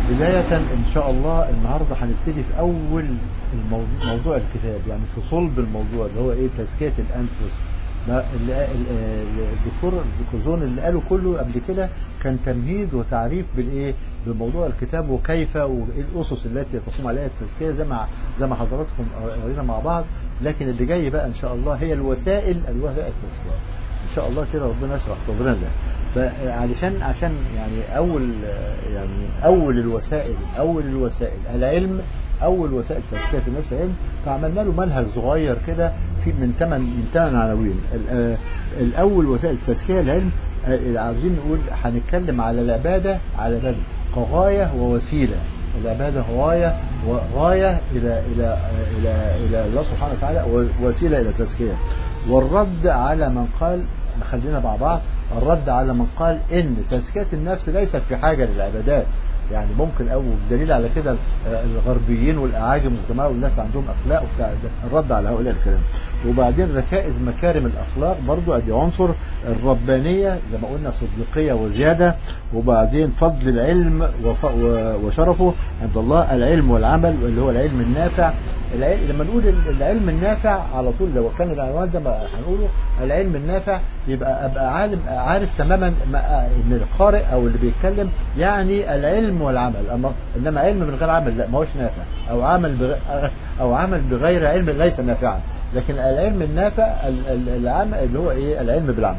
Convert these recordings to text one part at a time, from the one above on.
بداية إن شاء الله النهاردة هنبتدي في أول الموضوع موضوع الكتاب يعني في صلب الموضوع اللي هو إيه تزكية الأنفس ما اللي الدكتور الكوزون اللي قاله كله قبل كده كان تمهيد وتعريف بالايه بموضوع الكتاب وكيف وايه الاسس التي تقوم عليها التزكيه زي ما زي ما حضراتكم قرينا مع بعض لكن اللي جاي بقى ان شاء الله هي الوسائل الوسائل التزكيه ان شاء الله كده ربنا يشرح صدرنا له فعلشان عشان يعني اول يعني اول الوسائل اول الوسائل العلم اول وسائل تزكيه النفس العلم فعملنا له منهج صغير كده في من ثمان من ثمان عناوين الاول وسائل التزكيه العلم عاوزين نقول هنتكلم على العباده على العباده كغايه ووسيله العباده غايه وغايه الى الى الى الى الله سبحانه وتعالى وسيله الى التزكيه والرد على من قال خلينا مع بعض الرد على من قال ان تزكيه النفس ليست في حاجه للعبادات يعني ممكن او دليل على كده الغربيين والاعاجم والجماعه والناس عندهم اخلاق وبتاع الرد على هؤلاء الكلام وبعدين ركائز مكارم الاخلاق برضو ادي عنصر الربانيه زي ما قلنا صديقيه وزياده وبعدين فضل العلم وشرفه عند الله العلم والعمل اللي هو العلم النافع العلم لما نقول العلم النافع على طول لو كان العنوان ده هنقوله العلم النافع يبقى ابقى عالم عارف تماما ان القارئ او اللي بيتكلم يعني العلم والعمل اما انما علم من غير عمل لا ما هوش نافع او عمل بغير او عمل بغير علم ليس نافعا لكن العلم النافع العمل اللي هو ايه العلم بالعمل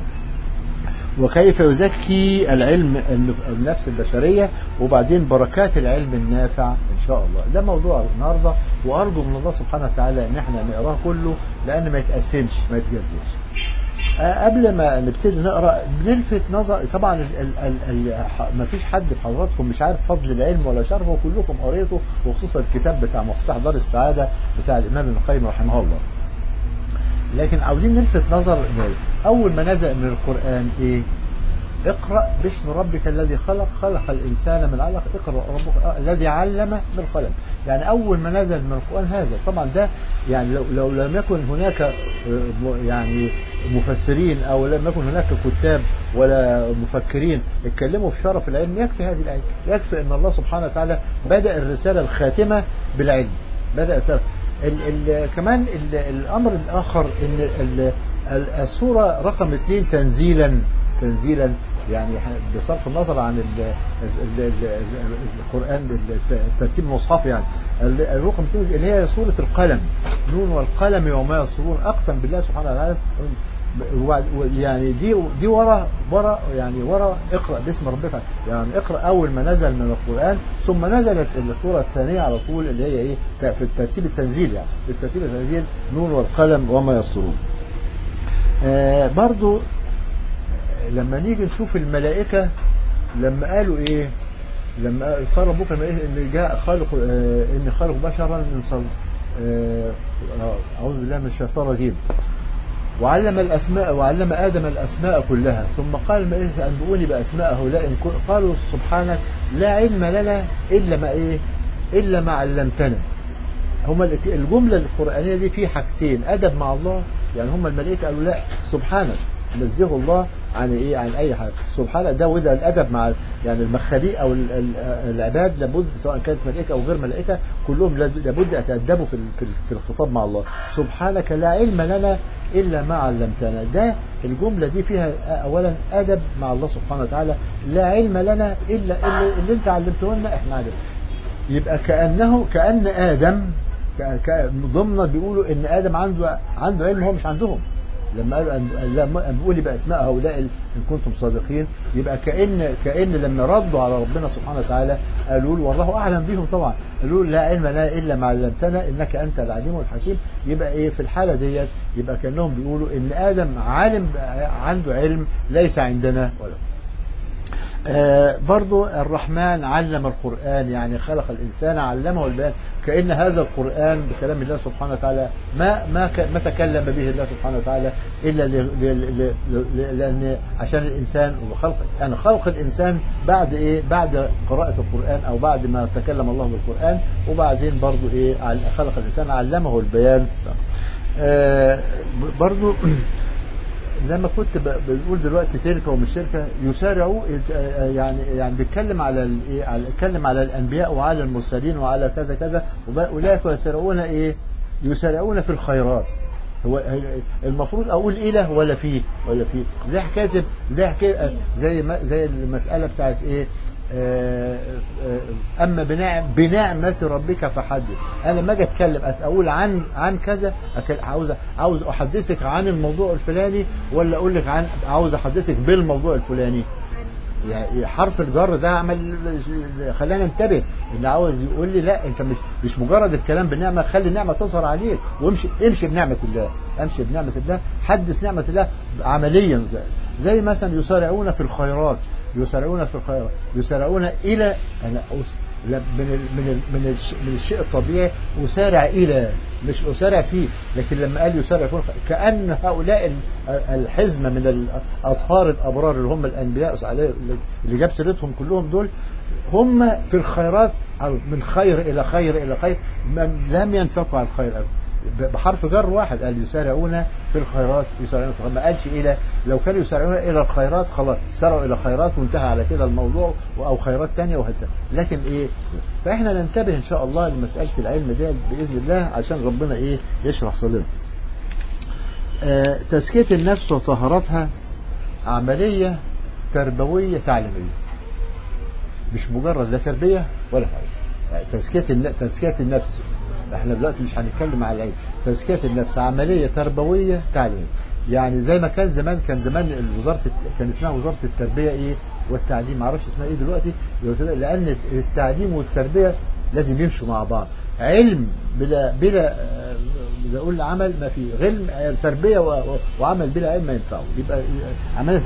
وكيف يزكي العلم النفس البشرية وبعدين بركات العلم النافع إن شاء الله ده موضوع النهاردة وأرجو من الله سبحانه وتعالى إن احنا نقراه كله لأن ما يتقسمش ما يتجزش قبل ما نبتدي نقرا بنلفت نظر طبعا ال ال ال ما فيش حد في حضراتكم مش عارف فضل العلم ولا شرفه وكلكم قريته وخصوصا الكتاب بتاع مفتاح دار السعاده بتاع الامام ابن القيم رحمه الله. لكن عاوزين نلفت نظر اول ما نزل من القران ايه؟ اقرا باسم ربك الذي خلق خلق الانسان من علق اقرا ربك الذي علم بالقلم يعني اول ما نزل من القران هذا طبعا ده يعني لو, لو لم يكن هناك يعني مفسرين او لم يكن هناك كتاب ولا مفكرين اتكلموا في شرف العلم يكفي هذه الايه يكفي ان الله سبحانه وتعالى بدا الرساله الخاتمه بالعلم بدا الرسالة ال ال كمان ال الامر الاخر ان ال السوره رقم اثنين تنزيلا تنزيلا يعني بصرف النظر عن ال ال ال القرآن الترتيب المصحف يعني الرقم اللي هي سورة القلم نون والقلم وما يسطرون أقسم بالله سبحانه وتعالى يعني دي دي ورا ورا يعني ورا اقرا باسم ربك يعني اقرا اول ما نزل من القران ثم نزلت السوره الثانيه على طول اللي هي ايه في الترتيب التنزيل يعني في الترتيب التنزيل نون والقلم وما يسطرون آه برضو لما نيجي نشوف الملائكة لما قالوا ايه لما قال ربك ان جاء خالق اه ان خالق بشرا من صلصال اه اعوذ بالله من الشيطان الرجيم وعلم الاسماء وعلم ادم الاسماء كلها ثم قال الملائكه انبئوني باسماء هؤلاء ان قالوا سبحانك لا علم لنا الا ما ايه الا ما علمتنا هما الجمله القرانيه دي في حاجتين ادب مع الله يعني هم الملائكه قالوا لا سبحانك نزهه الله عن ايه عن اي حاجه سبحانه ده وده الادب مع يعني المخاليق او العباد لابد سواء كانت ملائكه او غير ملائكه كلهم لابد يتادبوا في في الخطاب مع الله سبحانك لا علم لنا الا ما علمتنا ده الجمله دي فيها اولا ادب مع الله سبحانه وتعالى لا علم لنا الا اللي انت علمته لنا احنا علم يبقى كانه كان ادم ضمن بيقولوا ان ادم عنده عنده علم هو مش عندهم لما قالوا لما بيقول باسماء هؤلاء ان كنتم صادقين يبقى كان كان لما ردوا على ربنا سبحانه وتعالى قالوا له والله اعلم بهم طبعا قالوا لا علم لنا الا ما علمتنا انك انت العليم الحكيم يبقى ايه في الحاله ديت يبقى كانهم بيقولوا ان ادم عالم عنده علم ليس عندنا ولا آه برضو الرحمن علم القرآن يعني خلق الإنسان علمه البيان كأن هذا القرآن بكلام الله سبحانه وتعالى ما ما ما تكلم به الله سبحانه وتعالى إلا لأن عشان الإنسان وخلق يعني خلق الإنسان بعد إيه بعد قراءة القرآن أو بعد ما تكلم الله بالقرآن وبعدين برضو إيه خلق الإنسان علمه البيان آه برضو زي ما كنت ب- بنقول دلوقتي شركه ومش شركه يسارعوا يت- آه، يعني يعني بيتكلم على ال- ايه على بيتكلم على الانبياء وعلى المرسلين وعلى كذا كذا وب- اولئك يسارعون ايه يسارعون في الخيرات هو هي- المفروض اقول اله ولا فيه ولا فيه زي حكايه زي حكايه زي ما زي المساله بتاعت ايه آه، آه، اما بنعم بنعمه ربك فحدث انا لما اجي اتكلم أس- اقول عن عن كذا أك- عاوز عاوز احدثك عن الموضوع الفلاني ولا اقول لك عن عاوز احدثك بالموضوع الفلاني يعني حرف الجر ده عمل خلاني انتبه ان عاوز يقول لي لا انت مش مش مجرد الكلام بالنعمه خلي النعمه تظهر عليك وامشي امشي بنعمه الله امشي بنعمه الله حدث نعمه الله عمليا زي مثلا يسارعون في الخيرات يسارعون في الخيرات يسارعون الى انا أس... لا، من ال... من ال... من, الش... من الشيء الطبيعي اسارع الى مش اسارع فيه لكن لما قال يسارع يكون كان هؤلاء ال- الحزمه من الاطهار الابرار اللي هم الانبياء اللي جاب سيرتهم كلهم دول هم في الخيرات من خير الى خير الى خير من لم ينفقوا عن الخير أبدا. بحرف جر واحد قال يسارعون في الخيرات يسارعون في الخيرات. ما قالش الى لو كانوا يسارعون الى الخيرات خلاص سارعوا الى خيرات وانتهى على كده الموضوع او خيرات تانية وهكذا لكن ايه فاحنا ننتبه ان شاء الله لمساله العلم دي باذن الله عشان ربنا ايه يشرح صدرنا آه تزكيه النفس وطهارتها عمليه تربويه تعليميه مش مجرد لا تربيه ولا حاجه تزكيه الن- تزكيه النفس احنا دلوقتي مش هنتكلم على العلم تزكيه النفس عمليه تربويه تعليميه يعني زي ما كان زمان كان زمان وزاره كان اسمها وزاره التربيه ايه والتعليم ما اعرفش اسمها ايه دلوقتي لان التعليم والتربيه لازم يمشوا مع بعض علم بلا بلا آه، اذا اقول عمل ما في علم آه، تربيه و- و- وعمل بلا علم ما ينفعوا يبقى عمليه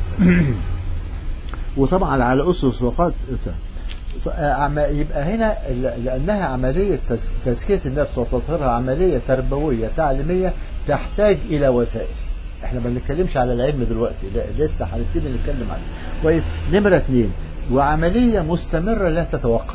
وطبعا على اسس وقات أعم- يبقى هنا ل- لأنها عملية تز- تزكية النفس وتطهيرها عملية تربوية تعليمية تحتاج إلى وسائل احنا ما بنتكلمش على العلم دلوقتي لا لسه هنبتدي نتكلم عنه كويس نمرة اثنين وعملية مستمرة لا تتوقف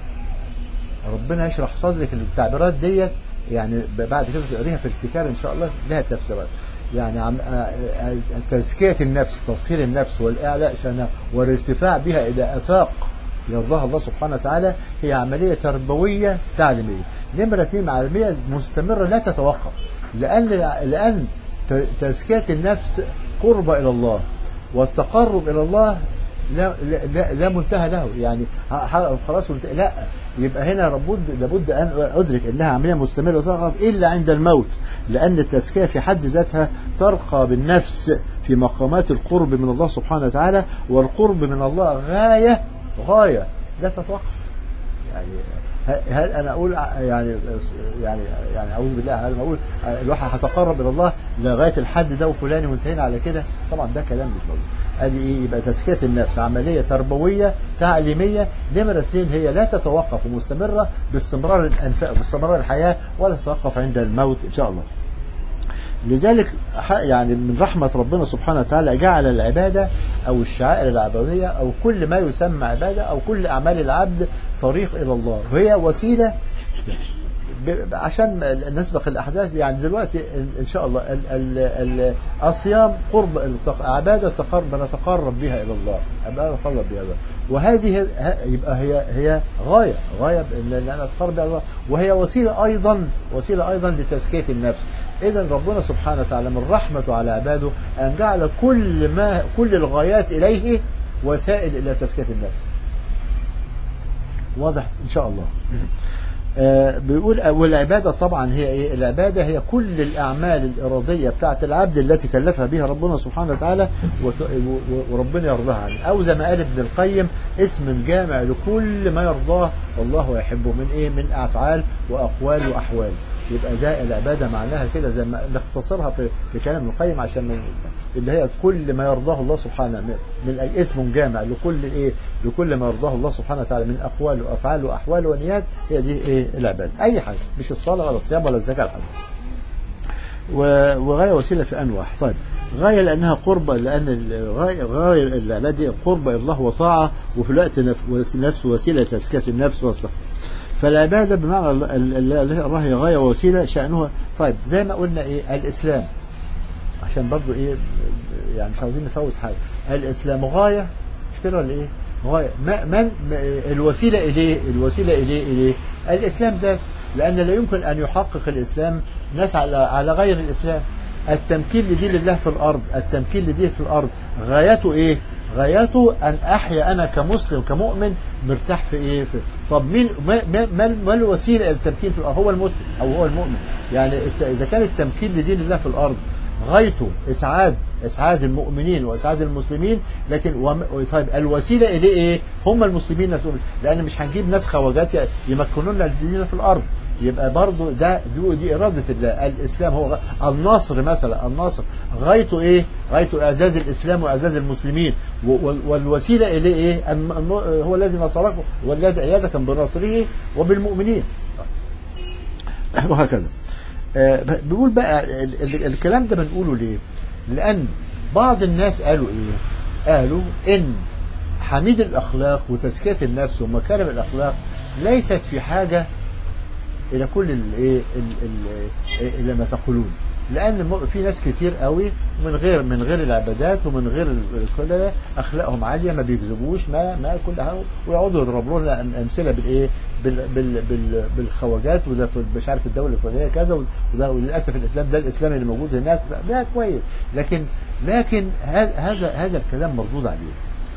ربنا يشرح صدرك ان التعبيرات ديت يعني ب- بعد كده تقريها في الكتاب ان شاء الله لها تفسيرات يعني عم آه، آه، تزكية النفس تطهير النفس والإعلاء شأنها والارتفاع بها إلى آفاق يرضاها الله سبحانه وتعالى هي عملية تربوية تعليمية نمرة اثنين عملية مستمرة لا تتوقف لأن لأن ت- تزكية النفس قربة إلى الله والتقرب إلى الله لا لا لا, لا منتهى له يعني ه- ه- خلاص منت- لا يبقى هنا لابد لابد ان ادرك انها عمليه مستمره وتقف الا عند الموت لان التزكيه في حد ذاتها ترقى بالنفس في مقامات القرب من الله سبحانه وتعالى والقرب من الله غايه غايه لا تتوقف يعني ه- هل انا اقول ع- يعني يعني يعني اعوذ بالله هل اقول الواحد هتقرب الى الله لغايه الحد ده وفلان وانتهينا على كده طبعا ده كلام مش موجود ادي ايه يبقى تزكيه النفس عمليه تربويه تعليميه نمره اثنين هي لا تتوقف ومستمره باستمرار الانفاق باستمرار الحياه ولا تتوقف عند الموت ان شاء الله لذلك ح- يعني من رحمة ربنا سبحانه وتعالى جعل العبادة أو الشعائر العبودية أو كل ما يسمى عبادة أو كل أعمال العبد طريق إلى الله وهي وسيلة ب- عشان نسبق الأحداث يعني دلوقتي إن- إن شاء الله ال ال ال الصيام قرب التق- عبادة تقرب نتقرب بها إلى الله عبادة نتقرب بها إلى الله وهذه ه- يبقى هي هي غاية غاية إن إن أنا أتقرب بها إلى الله وهي وسيلة أيضا وسيلة أيضا لتزكية النفس إذا ربنا سبحانه وتعالى من رحمته على عباده أن جعل كل ما كل الغايات إليه وسائل إلى تزكية النفس واضح إن شاء الله آه، بيقول والعبادة طبعا هي ايه العبادة هي كل الأعمال الإرادية بتاعة العبد التي كلفها بها ربنا سبحانه وتعالى وت- و- وربنا يرضاها عنه أو زي ما قال ابن القيم اسم جامع لكل ما يرضاه الله ويحبه من ايه من أفعال وأقوال وأحوال يبقى ده العبادة معناها كده زي ما نختصرها في, في كلام ابن القيم عشان من اللي هي كل ما يرضاه الله سبحانه من, من أي اسم جامع لكل ايه لكل ما يرضاه الله سبحانه وتعالى من أقوال وأفعال وأحوال ونيات هي دي ايه العبادة أي حاجة مش الصلاة ولا الصيام ولا الزكاة الحاجة و- وغاية وسيلة في أنواع طيب غاية لأنها قربة لأن الغاية غاية العبادة دي قربة إلى الله وطاعة وفي الوقت نف- وس- نفس وسيلة تزكية النفس والصلاة فالعبادة بمعنى ال- ال- ال- الله هي غاية ووسيلة شأنها طيب زي ما قلنا إيه الإسلام عشان برضو ايه يعني مش عاوزين نفوت حاجه الاسلام غايه مش كده ولا ايه غايه ما من الوسيله اليه الوسيله اليه اليه الاسلام ذاته لان لا يمكن ان يحقق الاسلام ناس على على غير الاسلام التمكين لدين الله في الارض التمكين لدين في الارض غايته ايه غايته ان احيا انا كمسلم كمؤمن مرتاح في ايه في طب مين ما, ما, ما الوسيله للتمكين في الارض هو المسلم او هو المؤمن يعني اذا كان التمكين لدين الله في الارض غايته اسعاد اسعاد المؤمنين واسعاد المسلمين لكن وم... طيب الوسيله اليه ايه هم المسلمين نفسهم لان مش هنجيب ناس خواجات يمكنونا الدين في الارض يبقى برضو ده دي, دي إرادة الله الإسلام هو النصر مثلا النصر غايته إيه غايته إعزاز الإسلام وإعزاز المسلمين والوسيلة إليه إيه هو الذي نصركم والذي أيدكم بنصره وبالمؤمنين وهكذا بيقول بقى الكلام ده بنقوله ليه لأن بعض الناس قالوا إيه قالوا إن حميد الأخلاق وتزكية النفس ومكارم الأخلاق ليست في حاجة الى كل الايه الى ما تقولون لان في ناس كتير قوي من غير من غير العبادات ومن غير كل اخلاقهم عاليه ما بيكذبوش ما ما كلها ويقعدوا يضربوا لنا امثله بالايه بال بال بال بالخواجات وده مش عارف الدوله الفلانيه كذا وده وللاسف الاسلام ده الاسلام اللي موجود هناك ده كويس لكن لكن هذا هذا الكلام مردود عليه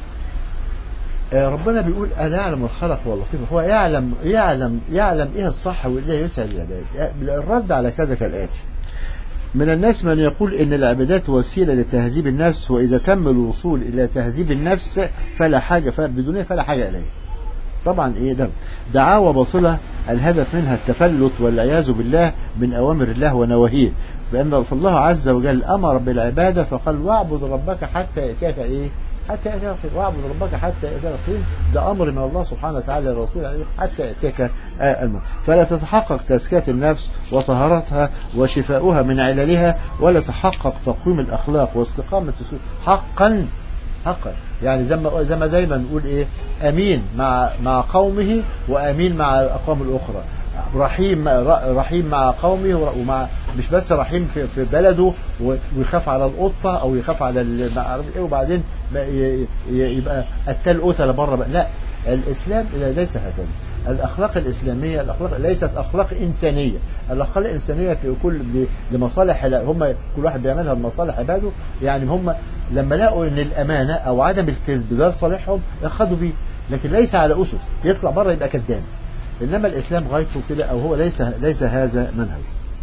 ربنا بيقول ألا يعلم الخلق واللطيف هو يعلم يعلم يعلم إيه الصح وإيه يسعد العباد الرد على كذا كالآتي من الناس من يقول إن العبادات وسيلة لتهذيب النفس وإذا تم الوصول إلى تهذيب النفس فلا حاجة بدونها فلا حاجة إليه طبعا إيه ده دعاوى باطلة الهدف منها التفلت والعياذ بالله من أوامر الله ونواهيه بأن الله عز وجل أمر بالعبادة فقال واعبد ربك حتى يأتيك إيه حتى يأتيك اليقين واعبد ربك حتى يأتيك اليقين ده أمر من الله سبحانه وتعالى للرسول عليه حتى يأتيك الموت فلا تتحقق تزكية النفس وطهارتها وشفاؤها من عللها ولا تحقق تقويم الأخلاق واستقامة السلوك حقا حقا يعني زي ما زي ما دايما نقول ايه امين مع مع قومه وامين مع الاقوام الاخرى رحيم رحيم مع قومه ومع مش بس رحيم في, في بلده ويخاف على القطه او يخاف على ايه وبعدين يبقى قتال قتله بره لا الاسلام ليس هكذا الاخلاق الاسلاميه الاخلاق ليست اخلاق انسانيه الاخلاق الانسانيه في كل لمصالح هم كل واحد بيعملها لمصالح عباده يعني هم لما لقوا ان الامانه او عدم الكذب ده لصالحهم اخذوا بيه لكن ليس على اسس يطلع بره يبقى كذاب انما الاسلام غايته كده او هو ليس ليس هذا منهج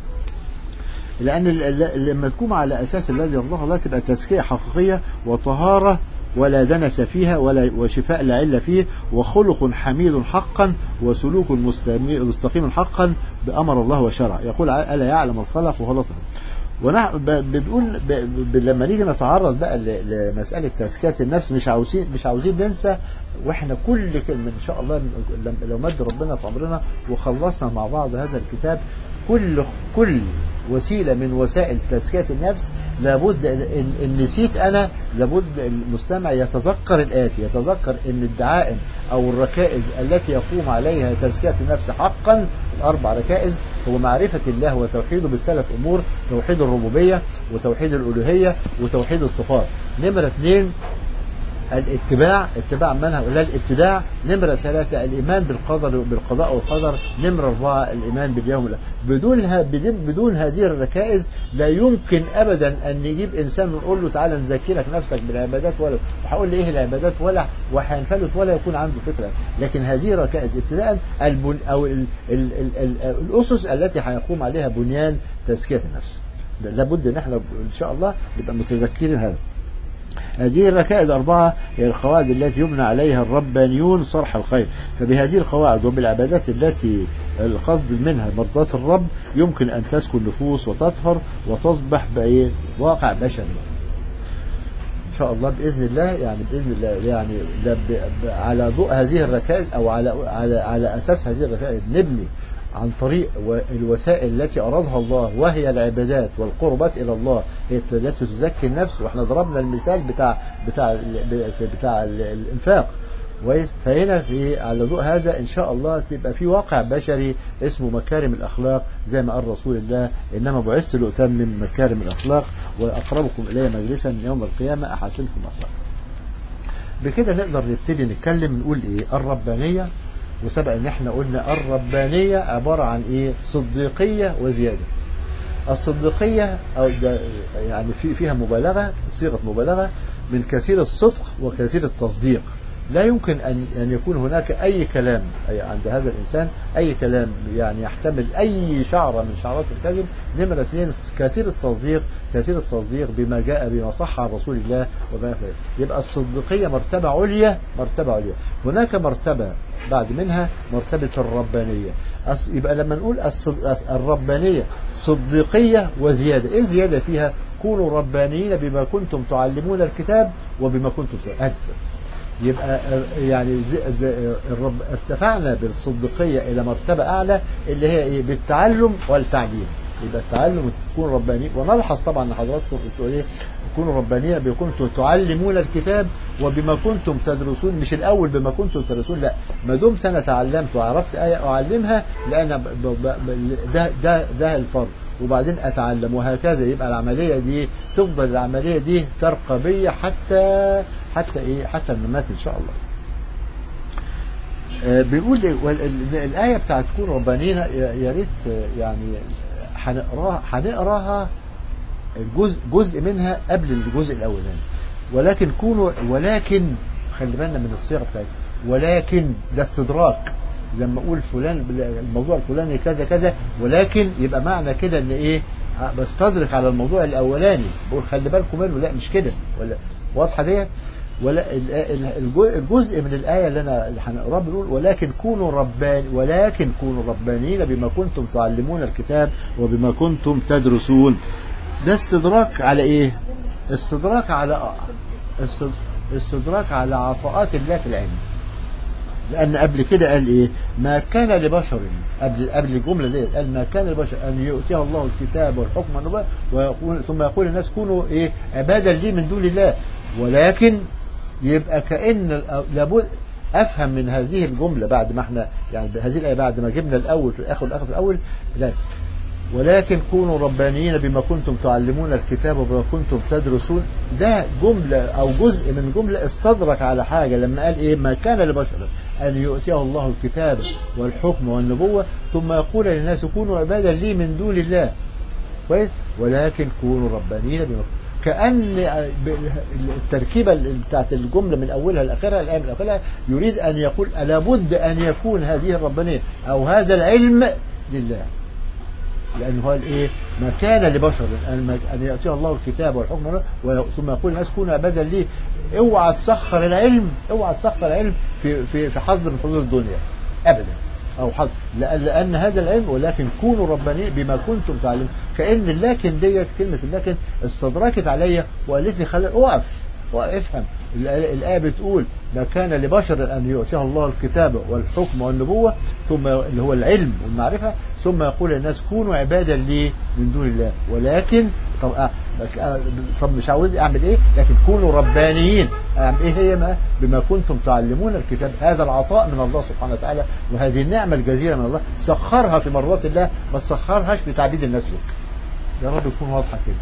لان لما تكون على اساس الذي يرضاه الله تبقى تزكيه حقيقيه وطهاره ولا دنس فيها ولا وشفاء لا عل فيه وخلق حميد حقا وسلوك مستقيم حقا بأمر الله وشرع يقول ألا يعلم الخلق وهو لطف ونحن بنقول لما نيجي نتعرض بقى لمسألة تزكية النفس مش عاوزين مش عاوزين ننسى واحنا كل كلمة ان شاء الله لو مد ربنا في عمرنا وخلصنا مع بعض هذا الكتاب كل كل وسيلة من وسائل تزكية النفس لابد إن, إن نسيت أنا لابد المستمع يتذكر الآتي يتذكر إن الدعائم أو الركائز التي يقوم عليها تزكية النفس حقا الأربع ركائز هو معرفة الله وتوحيده بالثلاث أمور توحيد الربوبية وتوحيد الألوهية وتوحيد الصفات نمرة اثنين الاتباع اتباع منهج لا الابتداع نمرة ثلاثة الإيمان بالقدر بالقضاء والقدر نمرة أربعة الإيمان باليوم الآخر بدون بدون هذه الركائز لا يمكن أبدا أن نجيب إنسان ونقول له تعالى نزكي لك نفسك بالعبادات ولا وهقول لي إيه العبادات ولا وهينفلت ولا يكون عنده فكرة لكن هذه الركائز ابتداء البن أو ال ال ال ال الأسس التي هيقوم عليها بنيان تزكية النفس لابد ان احنا ان شاء الله نبقى متذكرين هذا هذه الركائز أربعة هي القواعد التي يبنى عليها الربانيون صرح الخير فبهذه القواعد وبالعبادات التي القصد منها مرضاة الرب يمكن أن تسكن النفوس وتطهر وتصبح واقع بشري إن شاء الله بإذن الله يعني بإذن الله يعني على ضوء هذه الركائز أو على على على أساس هذه الركائز نبني عن طريق الوسائل التي أرادها الله وهي العبادات والقربات إلى الله هي التي تزكي النفس وإحنا ضربنا المثال بتاع بتاع بتاع الإنفاق كويس فهنا في على ضوء هذا ان شاء الله تبقى في واقع بشري اسمه مكارم الاخلاق زي ما قال رسول الله انما بعثت لاتمم مكارم الاخلاق واقربكم الي مجلسا يوم القيامه احسنكم اخلاقا بكده نقدر نبتدي نتكلم نقول ايه الربانيه وسبق ان احنا قلنا الربانيه عباره عن ايه صديقيه وزياده الصديقيه او ده يعني في فيها مبالغه صيغه مبالغه من كثير الصدق وكثير التصديق لا يمكن أن أن يكون هناك أي كلام أي عند هذا الإنسان أي كلام يعني يحتمل أي شعرة من شعرات الكذب نمرة اثنين كثير التصديق كثير التصديق بما جاء بما صح عن رسول الله وما فعل يبقى الصديقية مرتبة عليا مرتبة عليا هناك مرتبة بعد منها مرتبة الربانية أص- يبقى لما نقول الصد- الص- الربانية صديقية وزيادة إيه الزيادة فيها كونوا ربانيين بما كنتم تعلمون الكتاب وبما كنتم هذا يبقى آه، يعني زي زي الرب ارتفعنا بالصديقية إلى مرتبة أعلى اللي هي إيه بالتعلم والتعليم يبقى التعلم تكون رباني ونلحظ طبعا ان حضراتكم بتقول ايه كونوا ربانيين بما كنتم تعلمون الكتاب وبما كنتم تدرسون مش الاول بما كنتم تدرسون لا ما دمت انا تعلمت وعرفت ايه اعلمها لان ب- ب- ب- ده ده ده الفرق وبعدين اتعلم وهكذا يبقى العمليه دي تفضل العمليه دي ترقى بيا حتى حتى ايه حتى الممات ان شاء الله آه، بيقول إيه؟ وال- ال- الآية بتاعت كون ربانيين يا يا ريت آه، يعني هنقراها هنقراها الجزء جزء منها قبل الجزء الأولاني ولكن كونوا ولكن خلي بالنا من الصيغة بتاعتها ولكن ده استدراك لما اقول فلان الموضوع الفلاني كذا كذا ولكن يبقى معنى كده ان ايه آه، بستدرك على الموضوع الاولاني بقول خلي بالكم منه لا مش كده ولا واضحه ديت ولا ال- ال- الجو- الجزء من الآية اللي أنا اللي هنقراه بيقول ولكن كونوا ربان ولكن كونوا ربانيين بما كنتم تعلمون الكتاب وبما كنتم تدرسون ده استدراك على إيه؟ استدراك على استد- استدراك على عطاءات الله في العلم لأن قبل كده قال إيه ما كان لبشر قبل قبل الجملة دي قال ما كان لبشر أن يؤتيه الله الكتاب والحكم والنبوة ويقول ثم يقول الناس كونوا إيه عبادا لي من دون الله ولكن يبقى كأن الأ- لابد أفهم من هذه الجملة بعد ما احنا يعني هذه الآية بعد ما جبنا الأول في الآخر والآخر في الأول لا ولكن كونوا ربانيين بما كنتم تعلمون الكتاب وبما كنتم تدرسون ده جملة أو جزء من جملة استدرك على حاجة لما قال إيه ما كان لبشر أن يؤتيه الله الكتاب والحكم والنبوة ثم يقول للناس كونوا عبادا لي من دون الله كويس ولكن كونوا ربانيين بما كأن التركيبة بتاعت الجملة من أولها لآخرها الآية من أولها يريد أن يقول لابد أن يكون هذه الربانية أو هذا العلم لله لأنه قال إيه ما كان لبشر أن أن يأتيه الله الكتاب والحكم و- ثم يقول الناس كونوا عبادا لي اوعى تسخر العلم اوعى تسخر العلم في في في حظ من حظوظ الدنيا أبدا أو حظ لأن, لأن هذا العلم ولكن كونوا ربانيين بما كنتم تعلمون كأن اللكن ديت كلمة اللكن استدركت عليا وقالت لي خلي اقف اقف افهم الآية- الآية بتقول ما كان لبشر أن يؤتيه الله الكتاب والحكم والنبوة ثم اللي هو العلم والمعرفة ثم يقول الناس كونوا عبادا لي من دون الله ولكن طب, آه آه، طب مش عاوز أعمل إيه لكن كونوا ربانيين أعمل إيه هي ما بما كنتم تعلمون الكتاب هذا العطاء من الله سبحانه وتعالى وهذه النعمة الجزيرة من الله سخرها في مرات الله ما تسخرهاش لتعبيد الناس لك يا رب يكون واضحة كده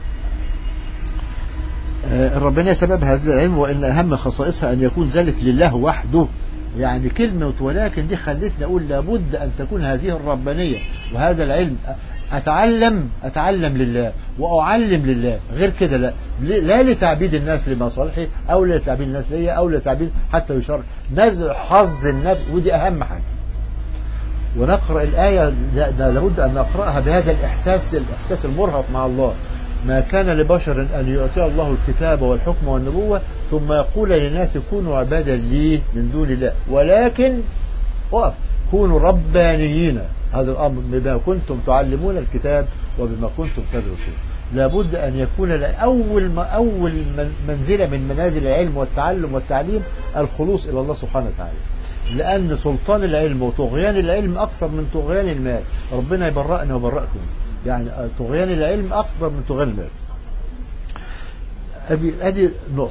آه، الربانية سبب هذا العلم وإن أهم خصائصها أن يكون ذلك لله وحده يعني كلمة ولكن دي خلتني أقول لابد أن تكون هذه الربانية وهذا العلم أتعلم أتعلم لله وأعلم لله غير كده لا لا لتعبيد الناس لمصالحي أو لتعبيد الناس ليا أو لتعبيد حتى يشار نزع حظ النفس ودي أهم حاجة ونقرأ الآية ده, ده لابد أن نقرأها بهذا الإحساس الإحساس المرهق مع الله ما كان لبشر أن يؤتي الله الكتاب والحكم والنبوة ثم يقول للناس كونوا عبادا لي من دون الله ولكن وقف كونوا ربانيين هذا الأمر بما كنتم تعلمون الكتاب وبما كنتم تدرسون لابد أن يكون أول ما أول من- منزلة من منازل العلم والتعلم والتعليم الخلوص إلى الله سبحانه وتعالى لأن سلطان العلم وطغيان العلم أكثر من طغيان المال ربنا يبرأنا ويبرأكم يعني طغيان العلم أكبر من طغيان المال أدي أدي نقطة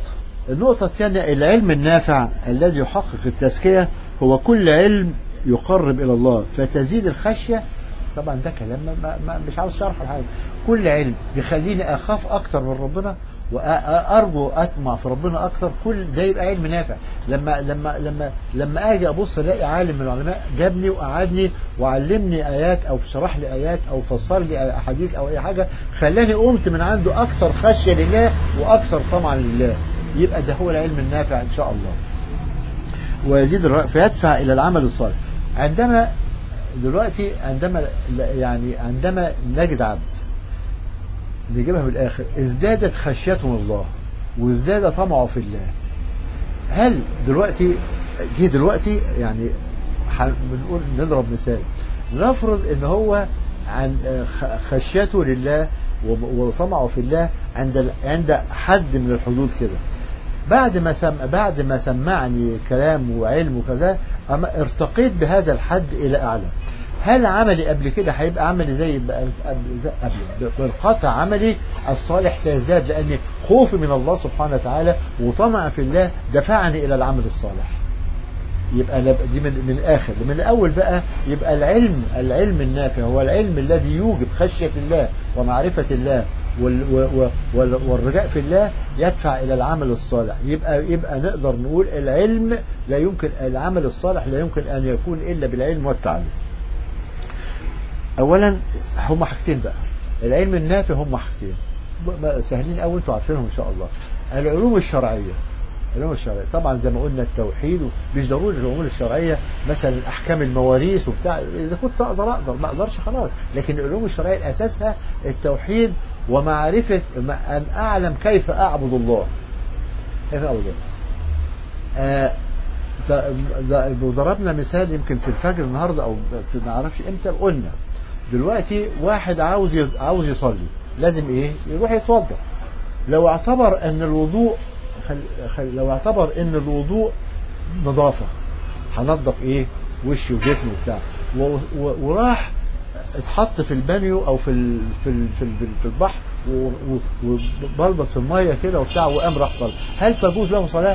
النقطة الثانية العلم النافع الذي يحقق التزكية هو كل علم يقرب إلى الله فتزيد الخشية طبعا ده كلام ما ما مش عاوز شرح الحاجة كل علم يخليني أخاف أكتر من ربنا وأرجو أطمع في ربنا أكتر كل ده يبقى علم نافع لما لما لما لما أجي أبص ألاقي عالم من العلماء جابني وقعدني وعلمني آيات أو شرح لي آيات أو فسر لي أحاديث أو أي حاجة خلاني قمت من عنده أكثر خشية لله وأكثر طمعا لله يبقى ده هو العلم النافع إن شاء الله ويزيد الرأي فيدفع إلى العمل الصالح عندما دلوقتي عندما يعني عندما نجد عبد نجيبها من الآخر ازدادت خشيته من الله وازداد طمعه في الله هل دلوقتي جه دلوقتي يعني بنقول نضرب مثال نفرض ان هو عن خشيته لله وطمعه في الله عند عند حد من الحدود كده بعد ما سم بعد ما سمعني كلام وعلم وكذا أما ارتقيت بهذا الحد إلى أعلى هل عملي قبل كده هيبقى عملي زي قبل بالقطع عملي الصالح سيزداد لأن خوفي من الله سبحانه وتعالى وطمع في الله دفعني إلى العمل الصالح يبقى دي من من الاخر من الاول بقى يبقى العلم العلم النافع هو العلم الذي يوجب خشيه الله ومعرفه الله والرجاء في الله يدفع الى العمل الصالح يبقى يبقى نقدر نقول العلم لا يمكن العمل الصالح لا يمكن ان يكون الا بالعلم والتعلم اولا هم حاجتين بقى العلم النافع هم حاجتين سهلين قوي انتوا عارفينهم ان شاء الله العلوم الشرعيه العلوم الشرعيه طبعا زي ما قلنا التوحيد مش ضروري العلوم الشرعيه مثلا احكام المواريث وبتاع اذا كنت اقدر اقدر ما اقدرش خلاص لكن العلوم الشرعيه اساسها التوحيد ومعرفه ان اعلم كيف اعبد الله كيف اعبد الله آه ضربنا مثال يمكن في الفجر النهارده او في ما اعرفش امتى قلنا دلوقتي واحد عاوز عاوز يصلي لازم ايه يروح يتوضا لو اعتبر ان الوضوء خل... خل... لو اعتبر ان الوضوء نظافة هنضف ايه وشه وجسمه وبتاع و... و... وراح اتحط في البانيو او في ال... في ال... في, ال... في البحر وبلبط في الميه كده وبتاع وقام راح صلى هل تجوز له صلاه؟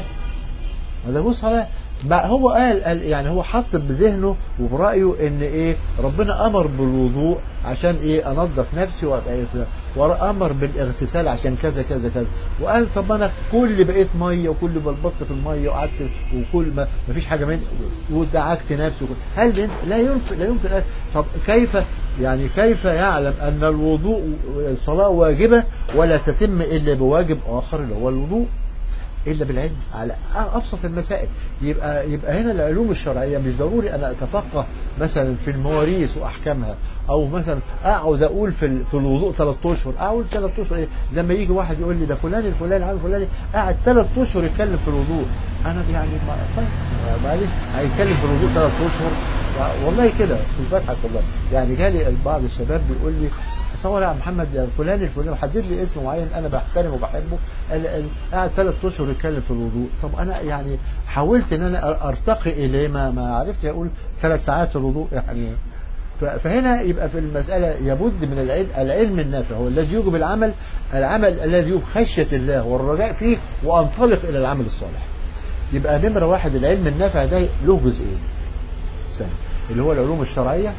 ما تجوز صلاه هو قال, قال يعني هو حط بذهنه وبرأيه ان ايه ربنا امر بالوضوء عشان ايه انظف نفسي وابقى ايه وامر بالاغتسال عشان كذا كذا كذا وقال طب انا كل بقيت ميه وكل بلبطت في الميه وقعدت وكل ما فيش حاجه من ودعكت نفسي وكل هل لا يمكن لا يمكن قال طب كيف يعني كيف يعلم ان الوضوء الصلاه واجبه ولا تتم الا بواجب اخر اللي هو الوضوء إلا بالعلم على أبسط المسائل يبقى يبقى هنا العلوم الشرعية مش ضروري أنا أتفقه مثلا في المواريث وأحكامها أو مثلا أقعد أقول في في الوضوء ثلاث أشهر أقول ثلاث أشهر إيه زي ما يجي واحد يقول لي ده فلان الفلاني عامل فلاني قاعد ثلاث أشهر يتكلم في الوضوء أنا يعني ما معلش هيتكلم في الوضوء ثلاث أشهر والله كده في بضحك والله يعني جالي بعض الشباب بيقول لي تصور يا محمد يا فلان الفلاني محدد لي اسم معين انا بحترمه وبحبه قاعد ثلاث اشهر يتكلم في الوضوء طب انا يعني حاولت ان انا ارتقي اليه ما ما عرفت اقول ثلاث ساعات الوضوء يعني فهنا يبقى في المسألة يبد من العلم, العلم النافع هو الذي يوجب العمل العمل الذي يوجب خشية الله والرجاء فيه وأنطلق إلى العمل الصالح يبقى نمرة واحد العلم النافع ده له جزئين سنة اللي هو العلوم الشرعية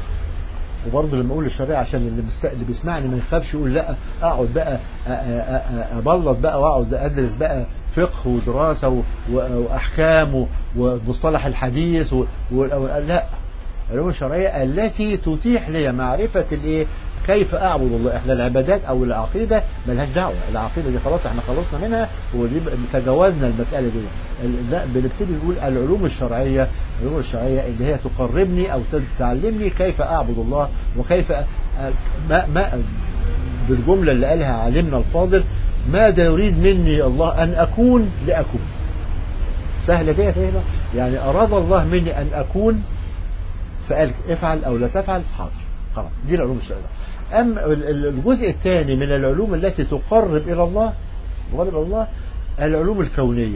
وبرضه لما اقول الشريعه عشان اللي, بس... اللي بيسمعني ما يخافش يقول لا اقعد بقى ابلط بقى واقعد ادرس بقى فقه ودراسه و... واحكام ومصطلح الحديث و... و... لا العلوم الشرعيه التي تتيح لي معرفه الايه كيف اعبد الله احنا العبادات او العقيده ملهاش دعوه العقيده دي خلاص احنا خلصنا منها وتجاوزنا المساله دي لا بنبتدي نقول العلوم الشرعيه العلوم الشرعيه اللي هي تقربني او تعلمني كيف اعبد الله وكيف ما ما بالجمله اللي قالها عالمنا الفاضل ماذا يريد مني الله ان اكون لاكون سهله ديت هنا يعني اراد الله مني ان اكون فقال افعل او لا تفعل حاضر خلاص دي العلوم الشرعيه أما الجزء الثاني من العلوم التي تقرب إلى الله تقرب إلى الله العلوم الكونية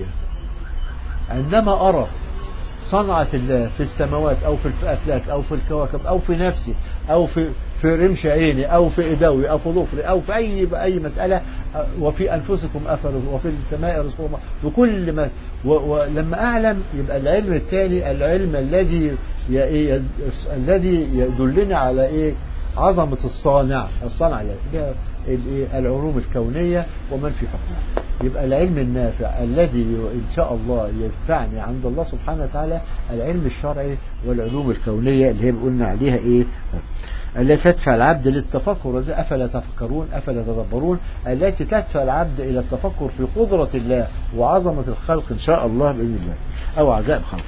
عندما أرى صنعة الله في السماوات أو في الأفلاك أو في الكواكب أو في نفسي أو في في رمش عيني او في ادوي او في ظفري او في اي اي مساله آه، وفي انفسكم افل وفي السماء رزقكم وكل ما و- ولما اعلم يبقى العلم الثاني العلم الذي ي- ي- الذي يدلني على ايه عظمه الصانع الصانع اللي هي الايه العلوم الكونيه ومن في حكمها يبقى العلم النافع الذي ان شاء الله ينفعني عند الله سبحانه وتعالى العلم الشرعي والعلوم الكونيه اللي هي قلنا عليها ايه التي تدفع العبد للتفكر زي افلا تفكرون افلا تدبرون التي تدفع العبد الى التفكر في قدره الله وعظمه الخلق ان شاء الله باذن الله او عجائب خلقه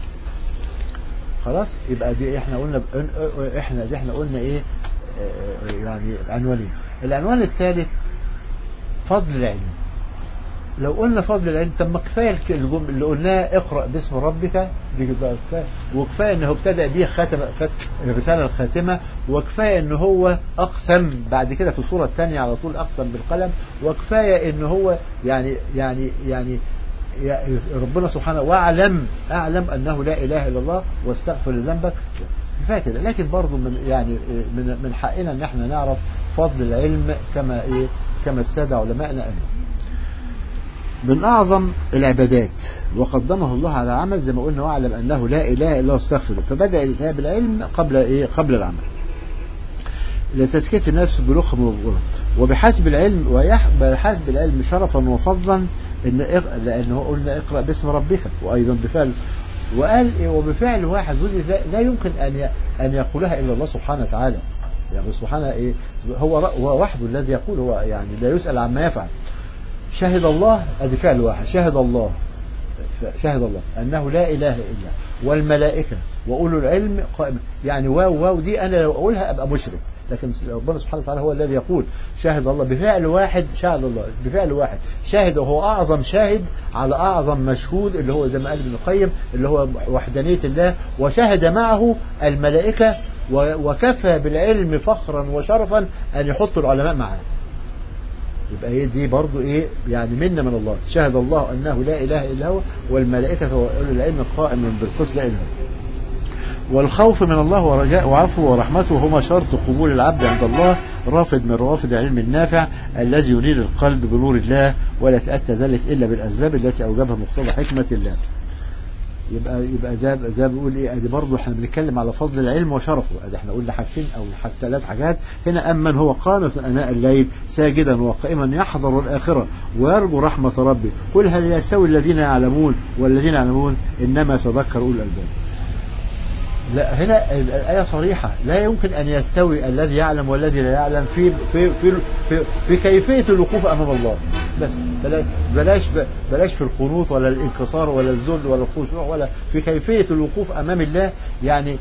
خلاص يبقى دي احنا قلنا احنا دي احنا قلنا ايه آه، يعني عنوانين العنوان الثالث فضل العلم لو قلنا فضل العلم طب ما كفايه الك- الجمله اللي قلناها اقرا باسم ربك دي بقى كفايه وكفايه انه ابتدى بيه ختم خت- الرساله الخاتمه وكفايه ان هو اقسم بعد كده في الصوره الثانيه على طول اقسم بالقلم وكفايه ان هو يعني يعني يعني يا- ربنا سبحانه واعلم اعلم انه لا اله الا الله واستغفر لذنبك كفايه كده لكن برضه من يعني من من حقنا ان احنا نعرف فضل العلم كما ايه كما الساده علماءنا قالوا من أعظم العبادات وقدمه الله على العمل زي ما قلنا واعلم أنه لا إله إلا الله واستغفره فبدأ الإتيان بالعلم قبل إيه قبل العمل لتزكية النفس بلوخ وبغرض وبحسب العلم وبحسب العلم شرفا وفضلا إن إق... لأنه قلنا اقرأ باسم ربك وأيضا بفعل وقال إيه وبفعل واحد ودي لا, لا يمكن أن ي... أن يقولها إلا الله سبحانه وتعالى يعني سبحانه إيه هو ر- هو وحده الذي يقول هو يعني لا يسأل عما يفعل شهد الله ادي فعل واحد شهد الله شهد الله انه لا اله الا والملائكه واولو العلم قائم يعني واو واو دي انا لو اقولها ابقى مشرك لكن ربنا سبحانه وتعالى هو الذي يقول شاهد الله بفعل واحد شاهد الله بفعل واحد شاهد وهو اعظم شاهد على اعظم مشهود اللي هو زي ما قال ابن القيم اللي هو وحدانيه الله وشهد معه الملائكه و- وكفى بالعلم فخرا وشرفا ان يحط العلماء معاه يبقى هي دي برضو ايه يعني منا من الله شهد الله انه لا اله الا هو والملائكه واولو العلم قائما بالقسط لا اله إلا هو. والخوف من الله ورجاء وعفوه ورحمته هما شرط قبول العبد عند الله رافد من روافد العلم النافع الذي ينير القلب بنور الله ولا يتأتى ذلك إلا بالأسباب التي أوجبها مقتضى حكمة الله يبقى يبقى زي زي بيقول ايه ادي برضه احنا بنتكلم على فضل العلم وشرفه ادي احنا قلنا حاجتين او حاجة ثلاث حاجات هنا امن هو قانت اناء الليل ساجدا وقائما يحضر الاخره ويرجو رحمه ربه قل هل يستوي الذين يعلمون والذين يعلمون انما تذكر اولو الالباب لا هنا ال- الآية صريحة لا يمكن أن يستوي الذي يعلم والذي لا يعلم في في في في, في كيفية الوقوف أمام الله بس بلاش بلاش بلاش في القنوط ولا الانكسار ولا الذل ولا الخشوع ولا في كيفية الوقوف أمام الله يعني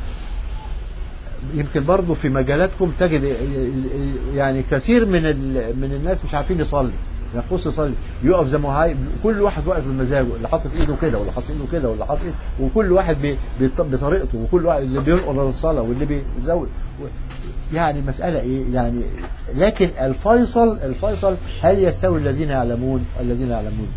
يمكن برضه في مجالاتكم تجد يعني كثير من ال- من الناس مش عارفين يصلي يخص يصلي يقف زي ما هو عاي- كل واحد واقف بمزاجه اللي حاطط ايده كده واللي حاطط ايده كده واللي حاطط ايده وكل واحد بي- بيط- بطريقته وكل واحد اللي بينقل الصلاه واللي بيزود و- يعني مساله ايه يعني لكن الفيصل الفيصل هل يستوي الذين يعلمون والذين يعلمون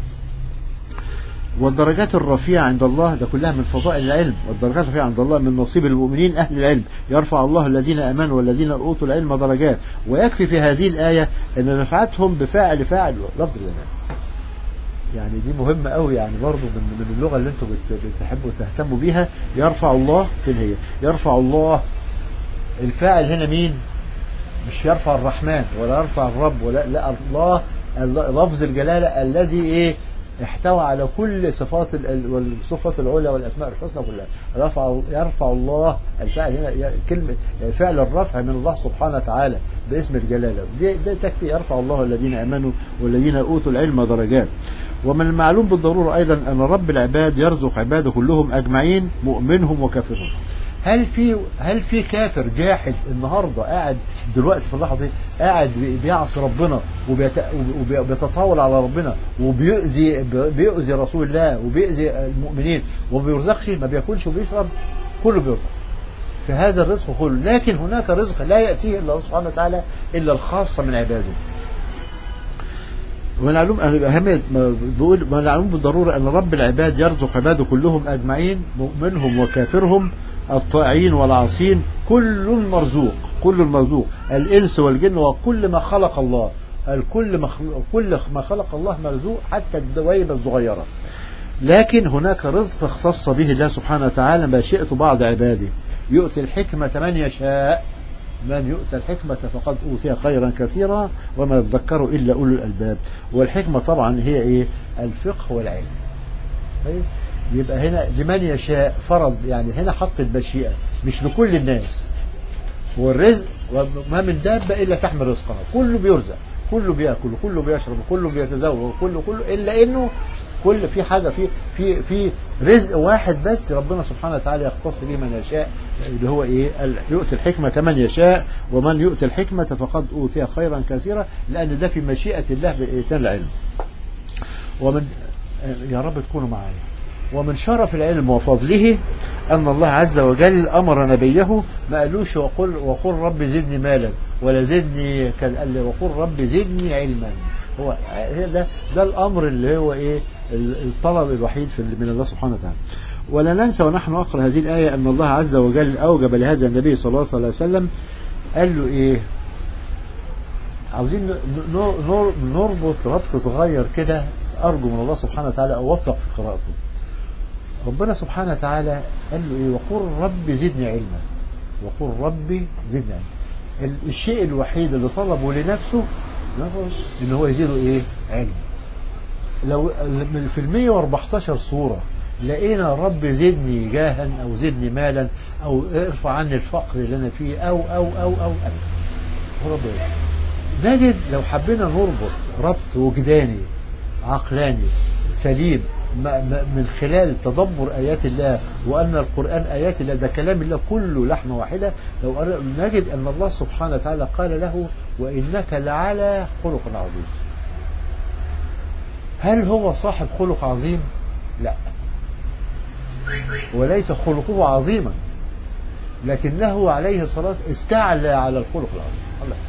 والدرجات الرفيعة عند الله ده كلها من فضائل العلم والدرجات الرفيعة عند الله من نصيب المؤمنين أهل العلم يرفع الله الذين أمنوا والذين أوتوا العلم درجات ويكفي في هذه الآية أن رفعتهم بفاعل فاعل لفظ الجلال يعني دي مهمة قوي يعني برضو من, من اللغة اللي انتم بت- بتحبوا تهتموا بيها يرفع الله فين هي يرفع الله الفاعل هنا مين مش يرفع الرحمن ولا يرفع الرب ولا لا الله الله- لفظ الجلالة الذي ايه احتوى على كل صفات ال- ال- والصفات العلى والاسماء الحسنى كلها رفع يرفع الله الفاعل هنا ي- كلمه فعل الرفع من الله سبحانه وتعالى باسم الجلاله دي ده تكفي يرفع الله الذين امنوا والذين اوتوا العلم درجات ومن المعلوم بالضروره ايضا ان رب العباد يرزق عباده كلهم اجمعين مؤمنهم وكافرهم هل في هل في كافر جاحد النهارده قاعد دلوقتي في اللحظه دي قاعد بي- بيعصي ربنا وبيت- وبي- وبيتطاول على ربنا وبيؤذي بيؤذي رسول الله وبيؤذي المؤمنين وما بيرزقش ما بياكلش وبيشرب كله بيرزق في هذا الرزق كله لكن هناك رزق لا يأتيه إلا الله سبحانه وتعالى إلا الخاصة من عباده ومن العلوم أهمية ما بيقول من العلوم بالضرورة أن رب العباد يرزق عباده كلهم أجمعين مؤمنهم وكافرهم الطائعين والعاصين كل مرزوق كل مرزوق الإنس والجن وكل ما خلق الله الكل مخلوق كل ما خلق الله مرزوق حتى الدوائب الصغيرة لكن هناك رزق اختص به الله سبحانه وتعالى مشيئة بعض عباده يؤتي الحكمة من يشاء من يؤتى الحكمة فقد أوتي خيرا كثيرا وما يذكر إلا أولو الألباب والحكمة طبعا هي إيه الفقه والعلم طيب؟ يبقى هنا لمن يشاء فرض يعني هنا حط المشيئة مش لكل الناس والرزق وما من دابة إلا تحمل رزقها كله بيرزق كله بياكل كله بيشرب كله بيتزوج كله كله إلا إنه كل في حاجة في في في رزق واحد بس ربنا سبحانه وتعالى يختص به من يشاء اللي هو ايه يؤتي الحكمة من يشاء ومن يؤتي الحكمة فقد أوتي خيرا كثيرا لأن ده في مشيئة الله بإيتان العلم ومن يا رب تكونوا معايا ومن شرف العلم وفضله أن الله عز وجل أمر نبيه ما قالوش وقل, وقل رب زدني مالا ولا زدني قال وقل رب زدني علما هو ده ده الأمر اللي هو إيه الطلب الوحيد في من الله سبحانه وتعالى ولا ننسى ونحن نقرأ هذه الآية أن الله عز وجل أوجب لهذا النبي صلى الله عليه وسلم قال له إيه عاوزين نربط ربط صغير كده أرجو من الله سبحانه وتعالى أوفق في قراءته ربنا سبحانه وتعالى قال له إيه وقل رب زدني علما وقل ربي زدني علما الشيء الوحيد اللي طلبه لنفسه ان هو يزيده ايه علم لو في ال 114 صورة لقينا رب زدني جاها او زدني مالا او ارفع عني الفقر اللي انا فيه او او او او, أو. رب نجد لو حبينا نربط ربط وجداني عقلاني سليم من خلال تدبر آيات الله وأن القرآن آيات الله ده كلام الله كله لحمة واحدة لو نجد أن الله سبحانه وتعالى قال له وإنك لعلى خلق عظيم هل هو صاحب خلق عظيم لا وليس خلقه عظيما لكنه عليه الصلاة استعلى على الخلق العظيم الله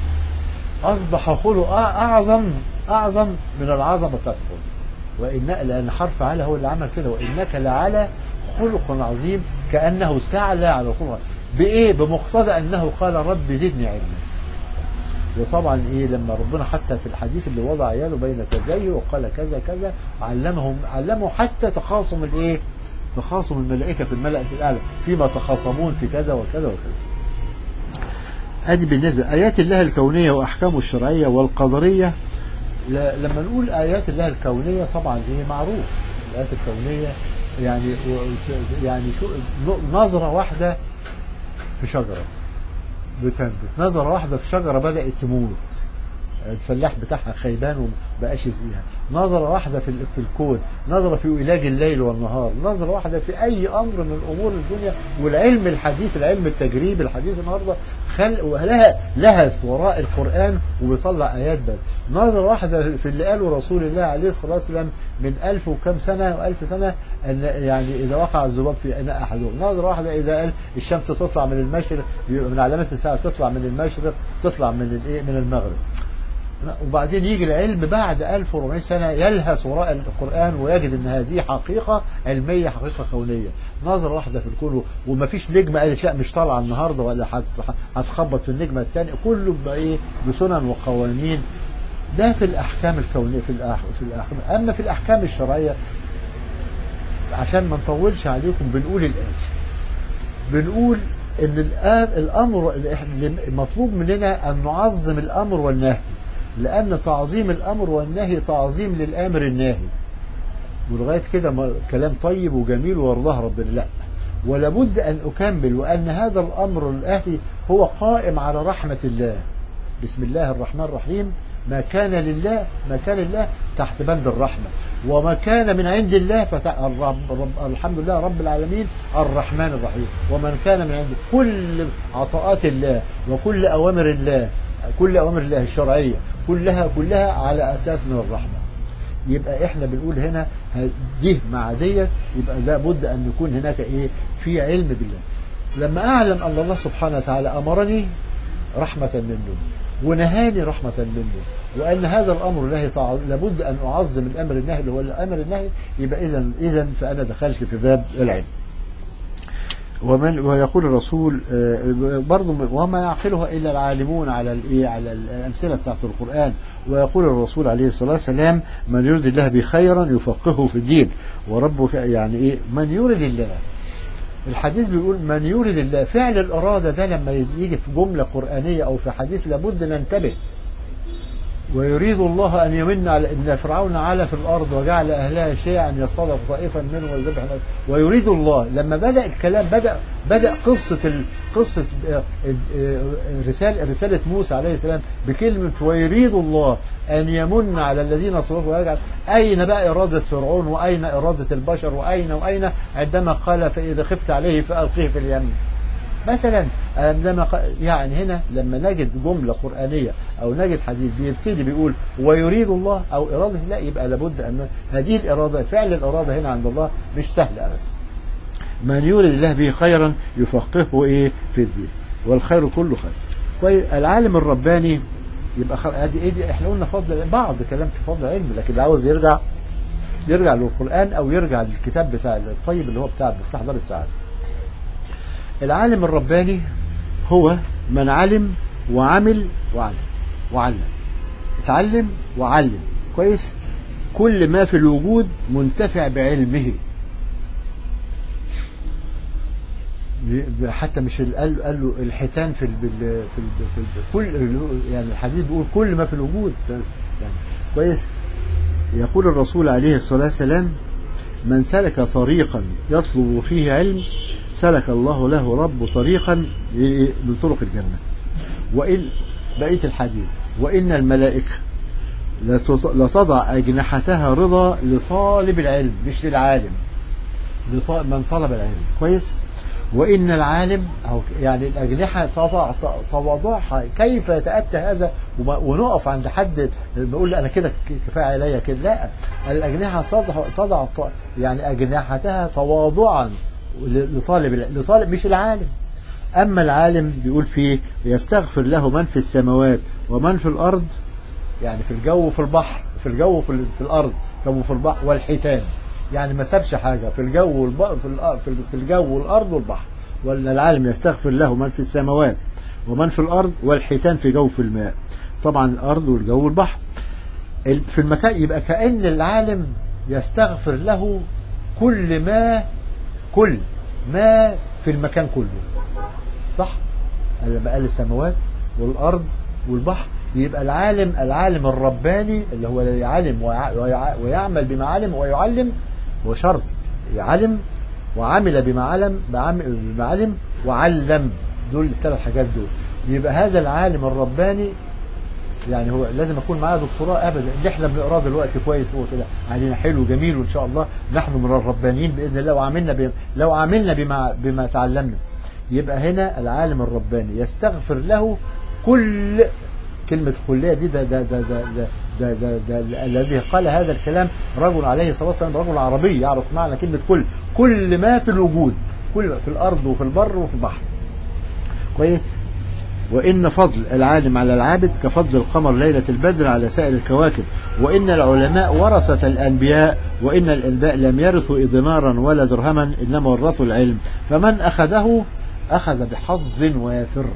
أصبح خلق أعظم أعظم من العظمة بتاعت الخلق وإن لأن حرف على هو اللي عمل كده وإنك لعلى خلق عظيم كأنه استعلى على الخلق بإيه بمقتضى أنه قال رب زدني علما وطبعا إيه لما ربنا حتى في الحديث اللي وضع عياله بين ثديه وقال كذا كذا علمهم علمه حتى تخاصم الإيه تخاصم الملائكة في الملأ في الأعلى فيما تخاصمون في كذا وكذا وكذا هذه بالنسبة آيات الله الكونية وأحكامه الشرعية والقدرية لما نقول آيات الله الكونية طبعا ايه معروف الآيات الكونية يعني يعني شو نظرة واحدة في شجرة بتنبت نظرة واحدة في شجرة بدأت تموت الفلاح بتاعها خيبان ومبقاش يسقيها نظرة واحدة في في الكون نظرة في علاج الليل والنهار نظرة واحدة في أي أمر من أمور الدنيا والعلم الحديث العلم التجريبي الحديث النهاردة خلق لها لهث وراء القرآن وبيطلع آيات بل نظرة واحدة في اللي قاله رسول الله عليه الصلاة والسلام من ألف وكم سنة وألف سنة أن يعني إذا وقع الذباب في إناء أحدهم نظرة واحدة إذا قال الشمس تطلع من المشرق من علامات الساعة تطلع من المشرق تطلع من الإيه من المغرب وبعدين يجي العلم بعد 1400 سنة يلهث وراء القرآن ويجد ان هذه حقيقة علمية حقيقة كونية نظرة واحدة في الكون وما فيش نجمة قالت لا مش طالعة النهاردة ولا هتخبط في النجمة الثانية كله بقى بسنن وقوانين ده في الأحكام الكونية في الأحكام, في الأحكام أما في الأحكام الشرعية عشان ما نطولش عليكم بنقول الآتي بنقول ان الأمر مطلوب مننا أن نعظم الأمر والنهي لأن تعظيم الأمر والنهي تعظيم للآمر الناهي ولغاية كده كلام طيب وجميل وارضاه ربنا لا ولابد أن أكمل وأن هذا الأمر الآهي هو قائم على رحمة الله بسم الله الرحمن الرحيم ما كان لله ما كان لله تحت بند الرحمة وما كان من عند الله فالرب رب الحمد لله رب العالمين الرحمن الرحيم ومن كان من عند كل عطاءات الله وكل أوامر الله كل أوامر الله الشرعية كلها كلها على أساس من الرحمة يبقى احنا بنقول هنا دي مع ديت يبقى لابد أن يكون هناك ايه في علم بالله لما أعلم أن الله سبحانه وتعالى أمرني رحمة منه ونهاني رحمة منه وأن هذا الأمر الله لابد أن أعظم الأمر النهي اللي هو الأمر النهي يبقى إذا إذا فأنا دخلت في باب العلم ومن ويقول الرسول آه، برضه وما يعقلها الا العالمون على الايه على الامثله بتاعت القران ويقول الرسول عليه الصلاه والسلام من يرد الله به خيرا يفقهه في الدين وربك يعني ايه من يرد الله الحديث بيقول من يرد الله فعل الاراده ده لما يجي في جمله قرانيه او في حديث لابد ننتبه ويريد الله أن يمن على إن فرعون علا في الأرض وجعل أهلها شيعا يصطدف طائفا منهم ويذبح ويريد الله لما بدأ الكلام بدأ بدأ قصة ال... قصة آه، آه، رسالة رسالة موسى عليه السلام بكلمة ويريد الله أن يمن على الذين صرفوا ويجعل أين بقى إرادة فرعون وأين إرادة البشر وأين وأين عندما قال فإذا خفت عليه فألقيه في اليم مثلا عندما يعني هنا لما نجد جملة قرآنية أو نجد حديث بيبتدي بيقول ويريد الله أو إرادة لا يبقى لابد أن هذه الإرادة فعل الإرادة هنا عند الله مش سهل أبدا من يريد الله به خيرا يفقهه إيه في الدين والخير كله خير طيب العالم الرباني يبقى خل... ادي ايه دي احنا قلنا فضل بعض كلام في فضل العلم لكن اللي عاوز يرجع يرجع للقرآن أو يرجع للكتاب بتاع الطيب اللي هو بتاع مفتاح دار السعادة العالم الرباني هو من علم وعمل وعلم وعلم اتعلم وعلم كويس كل ما في الوجود منتفع بعلمه حتى مش قال قال له الحيتان في ال في ال في, ال كل يعني الحديث بيقول كل ما في الوجود يعني كويس يقول الرسول عليه الصلاه والسلام من سلك طريقا يطلب فيه علم سلك الله له رب طريقا من طرق الجنة وإن بقية الحديث وإن الملائكة لتضع أجنحتها رضا لطالب العلم مش للعالم من طلب العلم كويس وإن العالم أو يعني الأجنحة تضع تواضعها كيف يتأتى هذا ونقف عند حد بيقول أنا كده كفاية عليا كده لا الأجنحة تضع تضع يعني أجنحتها تواضعا لطالب لطالب مش العالم أما العالم بيقول فيه يستغفر له من في السماوات ومن في الأرض يعني في الجو وفي البحر في الجو وفي في الأرض جو في البحر والحيتان يعني ما سابش حاجة في الجو والبحر في الجو والأرض والبحر ولا العالم يستغفر له من في السماوات ومن في الأرض والحيتان في جو في الماء طبعا الأرض والجو والبحر في المكان يبقى كأن العالم يستغفر له كل ما كل ما في المكان كله صح لما قال السماوات والأرض والبحر يبقى العالم العالم الرباني اللي هو يعلم ويعمل بما علم ويعلم هو شرط يعلم وعمل بما علم بما علم وعلم دول الثلاث حاجات دول يبقى هذا العالم الرباني يعني هو لازم اكون معاه دكتوراه ابدا اللي احنا بنقراه دلوقتي كويس هو كده علينا حلو جميل وان شاء الله نحن من الربانيين باذن الله وعملنا بما لو عملنا بما بما تعلمنا يبقى هنا العالم الرباني يستغفر له كل كلمة كلية دي ده ده ده ده ده, ده, ده, ده, ده الذي قال هذا الكلام رجل عليه الصلاة والسلام رجل عربي يعرف معنى كلمة كل كل ما في الوجود كل في الأرض وفي البر وفي البحر كويس وإن فضل العالم على العابد كفضل القمر ليلة البدر على سائر الكواكب وإن العلماء ورثة الأنبياء وإن الأنباء لم يرثوا دينارا ولا درهما إنما ورثوا العلم فمن أخذه أخذ بحظ وافر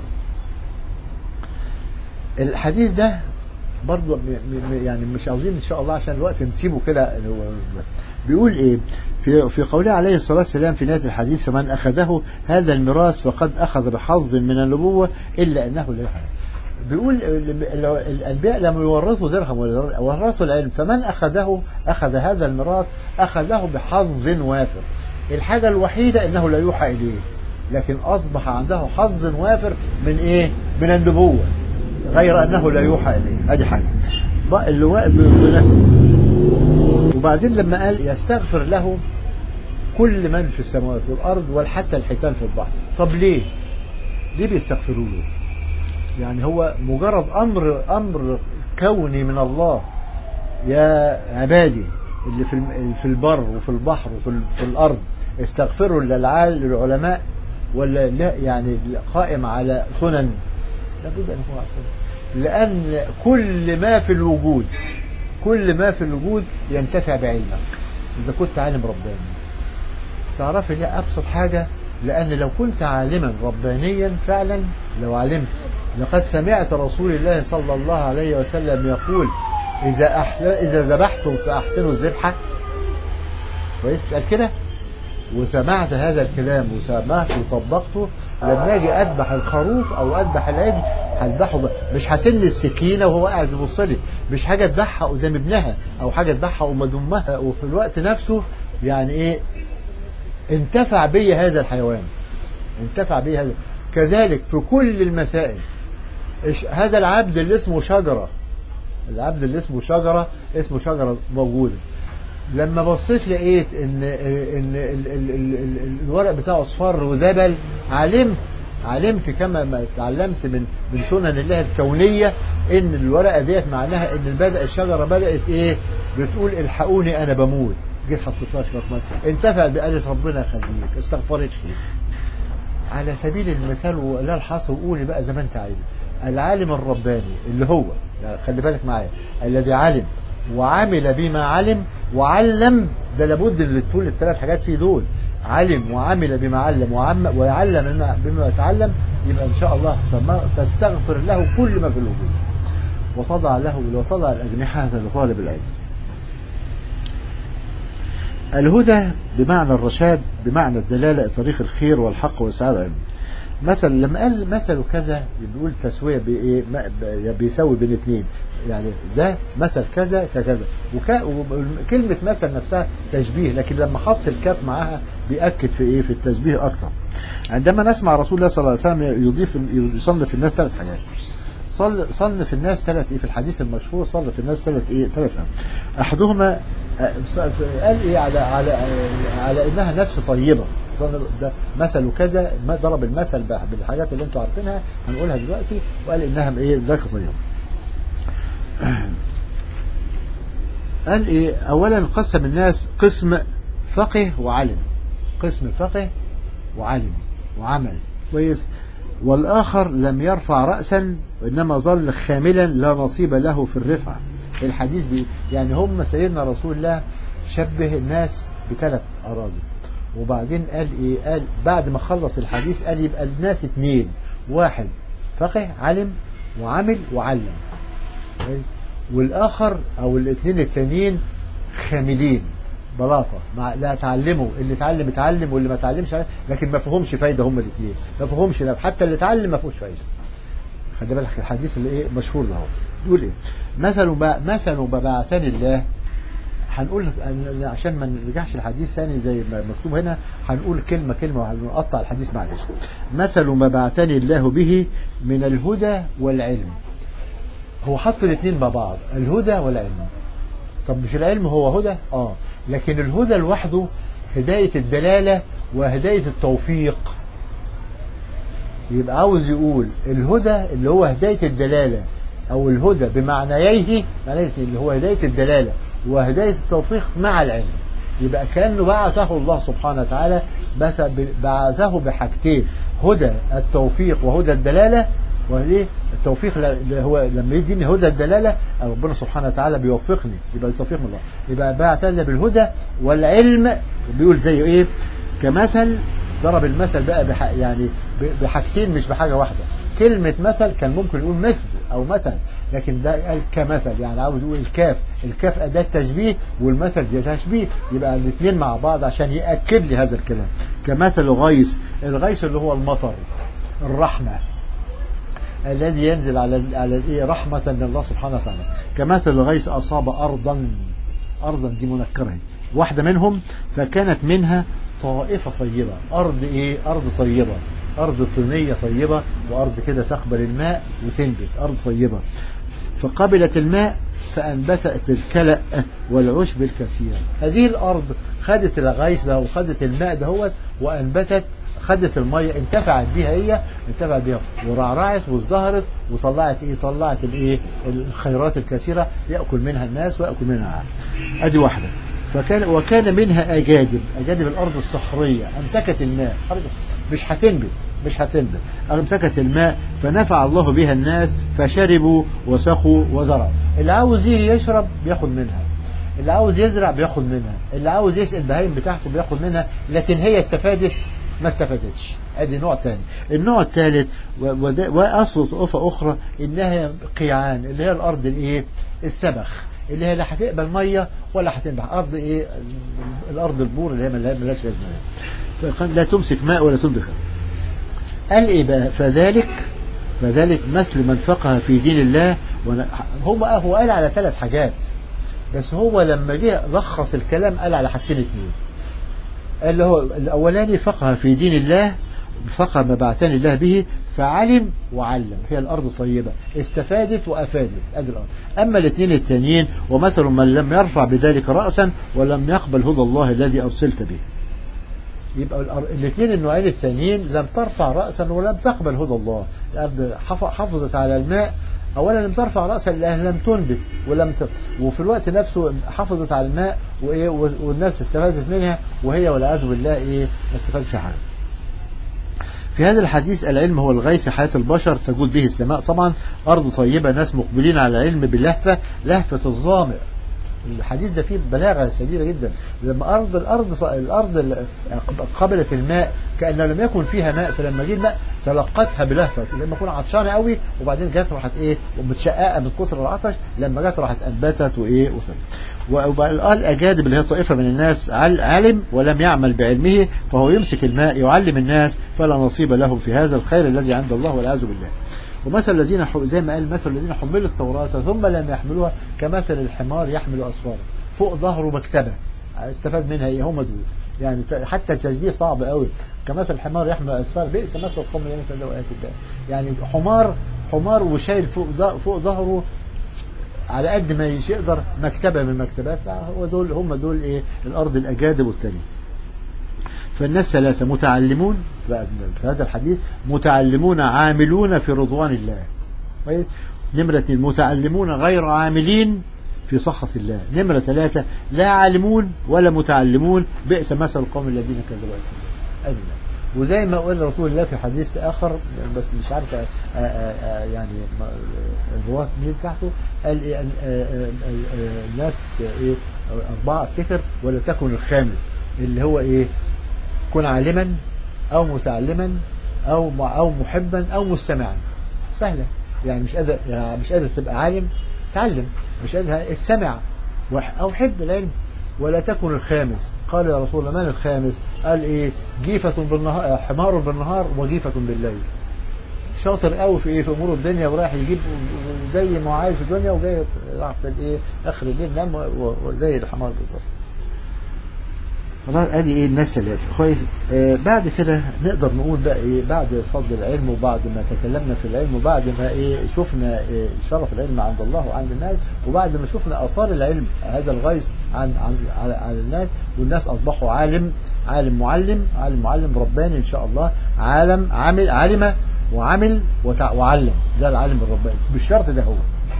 الحديث ده برضو يعني مش عاوزين ان شاء الله عشان الوقت نسيبه كده بيقول ايه في في قوله عليه الصلاه والسلام في نهايه الحديث فمن اخذه هذا الميراث فقد اخذ بحظ من النبوه الا انه لا يحرم بيقول الانبياء لم يورثوا درهم ولا ورثوا العلم فمن اخذه اخذ هذا الميراث اخذه بحظ وافر الحاجه الوحيده انه لا يوحى اليه لكن اصبح عنده حظ وافر من ايه من النبوه غير أنه لا يوحى إليه هذه حاجة اللواء وبعدين لما قال يستغفر له كل من في السماوات والأرض وحتى الحيتان في البحر طب ليه ليه بيستغفروا له يعني هو مجرد أمر أمر كوني من الله يا عبادي اللي في في البر وفي البحر وفي في الأرض استغفروا للعلماء ولا لا يعني قائم على سنن لابد أن يكون على سنن لأن كل ما في الوجود كل ما في الوجود ينتفع بعلمك إذا كنت عالم رباني تعرف ليه أبسط حاجة لأن لو كنت عالما ربانيا فعلا لو علمت لقد سمعت رسول الله صلى الله عليه وسلم يقول إذا أحسن إذا ذبحتم فأحسنوا الذبحة كويس قال كده وسمعت هذا الكلام وسمعت وطبقته لما اجي اذبح الخروف او اذبح العجل هذبحه ب- مش هسن السكينه وهو قاعد يبص لي مش حاجه اذبحها قدام ابنها او حاجه اذبحها قدام امها وفي الوقت نفسه يعني ايه انتفع بي هذا الحيوان انتفع بي هذا كذلك في كل المسائل إيش- هذا العبد اللي اسمه شجره العبد اللي اسمه شجره اسمه شجره موجوده لما بصيت لقيت ان ان ال- ال- ال- ال- الورق بتاعه اصفر وذبل علمت علمت كما ما اتعلمت من من سنن الله الكونيه ان الورقه ديت معناها ان البدء الشجره بدات ايه بتقول الحقوني انا بموت جيت حطيت لها شويه ميه انتفع بقالت ربنا يخليك استغفرت لي على سبيل المثال ولا الحصر قولي بقى زي ما انت عايز العالم الرباني اللي هو لا، خلي بالك معايا الذي علم وعمل بما علم وعلم ده لابد ان تقول الثلاث حاجات فيه دول علم وعمل بما علم وعم ويعلم بما, بما يتعلم يبقى ان شاء الله سما- تستغفر له كل ما في الوجود وتضع له وتضع الاجنحه لطالب العلم الهدى بمعنى الرشاد بمعنى الدلالة طريق الخير والحق والسعادة مثل لما قال مثل كذا بيقول تسوية بإيه ما- ب- بيساوي بين اثنين يعني ده مثل كذا ككذا وكا وكلمة مثل نفسها تشبيه لكن لما حط الكاف معاها بيأكد في إيه في التشبيه أكثر عندما نسمع رسول الله صلى الله عليه وسلم يضيف يصنف الناس ثلاث حاجات صل صنف الناس ثلاث ايه في الحديث المشهور صنف الناس ثلاث ايه ثلاث أمر. احدهما آه، ص- قال ايه على على آه، على انها نفس طيبه صنف ده مثل كذا ما ضرب المثل بقى بالحاجات اللي انتوا عارفينها هنقولها دلوقتي وقال انها ايه ذاك طيبه قال ايه اولا قسم الناس قسم فقه وعلم قسم فقه وعلم وعمل كويس والآخر لم يرفع رأسا وإنما ظل خاملا لا نصيب له في الرفعة الحديث بي يعني هم سيدنا رسول الله شبه الناس بثلاث أراضي وبعدين قال إيه قال بعد ما خلص الحديث قال يبقى الناس اتنين واحد فقه علم وعمل وعلم والآخر أو الاثنين التانيين خاملين بلاطة مع لا تعلموا اللي اتعلم اتعلم واللي ما اتعلمش علم. لكن ما فيهمش فايدة هم الاثنين ما فيهمش نفع. حتى اللي اتعلم ما فيهوش فايدة خلي بالك الحديث اللي ايه مشهور ده هو يقول ايه مثل ما مثل ما بعثني الله هنقول عشان ما نرجعش الحديث ثاني زي ما مكتوب هنا هنقول كلمة كلمة وهنقطع الحديث معلش مثل ما بعثني الله به من الهدى والعلم هو حط الاثنين مع بعض الهدى والعلم طب مش العلم هو هدى اه لكن الهدى لوحده هداية الدلالة وهداية التوفيق يبقى عاوز يقول الهدى اللي هو هداية الدلالة او الهدى بمعنييه معنيه اللي هو هداية الدلالة وهداية التوفيق مع العلم يبقى كأنه بعثه الله سبحانه وتعالى بس بعثه بحاجتين هدى التوفيق وهدى الدلالة وليه التوفيق اللي هو لما يديني هدى الدلالة ربنا سبحانه وتعالى بيوفقني يبقى التوفيق من الله يبقى بعثنا بالهدى والعلم بيقول زي ايه كمثل ضرب المثل بقى بح يعني بحاجتين مش بحاجة واحدة كلمة مثل كان ممكن يقول مثل أو مثل لكن ده قال كمثل يعني عاوز يقول الكاف الكاف أداة تشبيه والمثل دي تشبيه يبقى الاثنين مع بعض عشان يأكد لي هذا الكلام كمثل غيث الغيث اللي هو المطر الرحمة الذي ينزل على على الايه رحمة من الله سبحانه وتعالى كمثل غيث أصاب أرضا أرضا دي منكرة واحدة منهم فكانت منها طائفة طيبة أرض إيه أرض طيبة أرض طينية طيبة وأرض كده تقبل الماء وتنبت أرض طيبة فقبلت الماء فأنبتت الكلأ والعشب الكثير هذه الأرض خدت الغيث ده وخدت الماء دهوت وأنبتت خدت المية انتفعت بها هي انتفعت بها ورعرعت وازدهرت وطلعت ايه طلعت الايه الخيرات الكثيرة يأكل منها الناس ويأكل منها العالم ادي واحدة فكان وكان منها أجادب أجادب الأرض الصخرية أمسكت الماء مش هتنبت مش هتنبت أمسكت الماء فنفع الله بها الناس فشربوا وسقوا وزرعوا اللي عاوز يجي يشرب بياخد منها اللي عاوز يزرع بياخد منها اللي عاوز يسقي البهايم بتاعته بياخد منها لكن هي استفادت ما استفادتش ادي نوع تاني النوع الثالث واصل طائفه اخرى انها قيعان اللي هي الارض الايه السبخ اللي هي لا هتقبل ميه ولا هتنبح ارض ايه الارض البور اللي هي ملهاش لازمه لا تمسك ماء ولا تنبخ قال ايه بقى فذلك فذلك مثل من فقه في دين الله هو هو قال على ثلاث حاجات بس هو لما جه لخص الكلام قال على حاجتين اثنين اللي هو الاولاني فقه في دين الله فقه ما بعثني الله به فعلم وعلم هي الأرض طيبة استفادت وأفادت أدي الأرض أما الاثنين التانيين ومثل من لم يرفع بذلك رأسا ولم يقبل هدى الله الذي أرسلت به يبقى الاثنين النوعين الثانيين لم ترفع رأسا ولم تقبل هدى الله الأرض حافظت على الماء اولا لم ترفع راسها لانها لم تنبت ولم ت... وفي الوقت نفسه حافظت على الماء وايه والناس استفادت منها وهي والعياذ بالله ايه ما استفادتش حاجه في هذا الحديث العلم هو الغيث حياة البشر تجود به السماء طبعا أرض طيبة ناس مقبلين على العلم باللهفة لهفة الظامئ الحديث ده فيه بلاغة شديدة جدا لما أرض الأرض الأرض قبلت الماء كأنه لم يكن فيها ماء فلما جه الماء تلقتها بلهفة لما تكون عطشانة قوي وبعدين جت راحت إيه ومتشققة من كثر العطش لما جت راحت أنبتت وإيه وقال أجادب اللي هي طائفة من الناس علم ولم يعمل بعلمه فهو يمسك الماء يعلم الناس فلا نصيب لهم في هذا الخير الذي عند الله والعياذ بالله ومثل الذين زي ما قال مثل الذين حملوا التوراة ثم لم يحملوها كمثل الحمار يحمل أسفارا فوق ظهره مكتبة استفاد منها ايه هم دول يعني حتى التشبيه صعب قوي كمثل الحمار يحمل أسفار بئس مثل القوم الذين كذبوا آيات الله يعني حمار حمار وشايل فوق فوق ظهره على قد ما يقدر مكتبة من المكتبات هو دول هم دول ايه الأرض الأجادب والتانية فالناس ثلاثة متعلمون في هذا الحديث متعلمون عاملون في رضوان الله نمرة اثنين متعلمون غير عاملين في سخط الله نمرة ثلاثة لا عالمون ولا متعلمون بئس مثل القوم الذين كذبوا أدنى وزي ما قال رسول الله في حديث آخر بس مش عارف يعني الرواة مين بتاعته قال إيه الناس إيه أربعة افتكر ولا تكن الخامس اللي هو إيه كن عالما أو متعلما أو أو محبا أو مستمعا سهلة يعني مش قادر يعني مش قادر تبقى عالم تعلم مش قادر استمع أو حب العلم ولا تكن الخامس قال يا رسول الله من الخامس قال ايه جيفة بالنهار حمار بالنهار وجيفة بالليل شاطر قوي في ايه في امور الدنيا ورايح يجيب زي ما عايز في الدنيا وجاي راح في الايه اخر الليل نام وزي الحمار بالظبط خلاص ادي ايه الناس ثلاثه كويس آه بعد كده نقدر نقول بقى ايه بعد فضل العلم وبعد ما تكلمنا في العلم وبعد ما ايه شفنا إيه شرف العلم عند الله وعند الناس وبعد ما شفنا اثار العلم هذا الغيث عن عن على, على الناس والناس اصبحوا عالم عالم معلم عالم معلم رباني ان شاء الله عالم عامل عالمه وعمل وعلم ده العالم الرباني بالشرط ده هو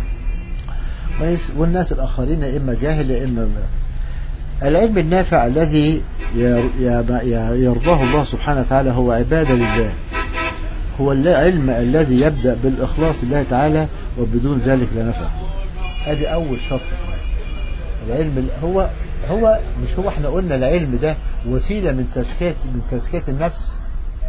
كويس والناس الاخرين يا اما جاهل يا اما العلم النافع الذي يرضاه الله سبحانه وتعالى هو عبادة لله هو العلم الذي يبدأ بالإخلاص لله تعالى وبدون ذلك لا نفع هذه أول شرط العلم هو هو مش هو احنا قلنا العلم ده وسيلة من تزكية من تزكية النفس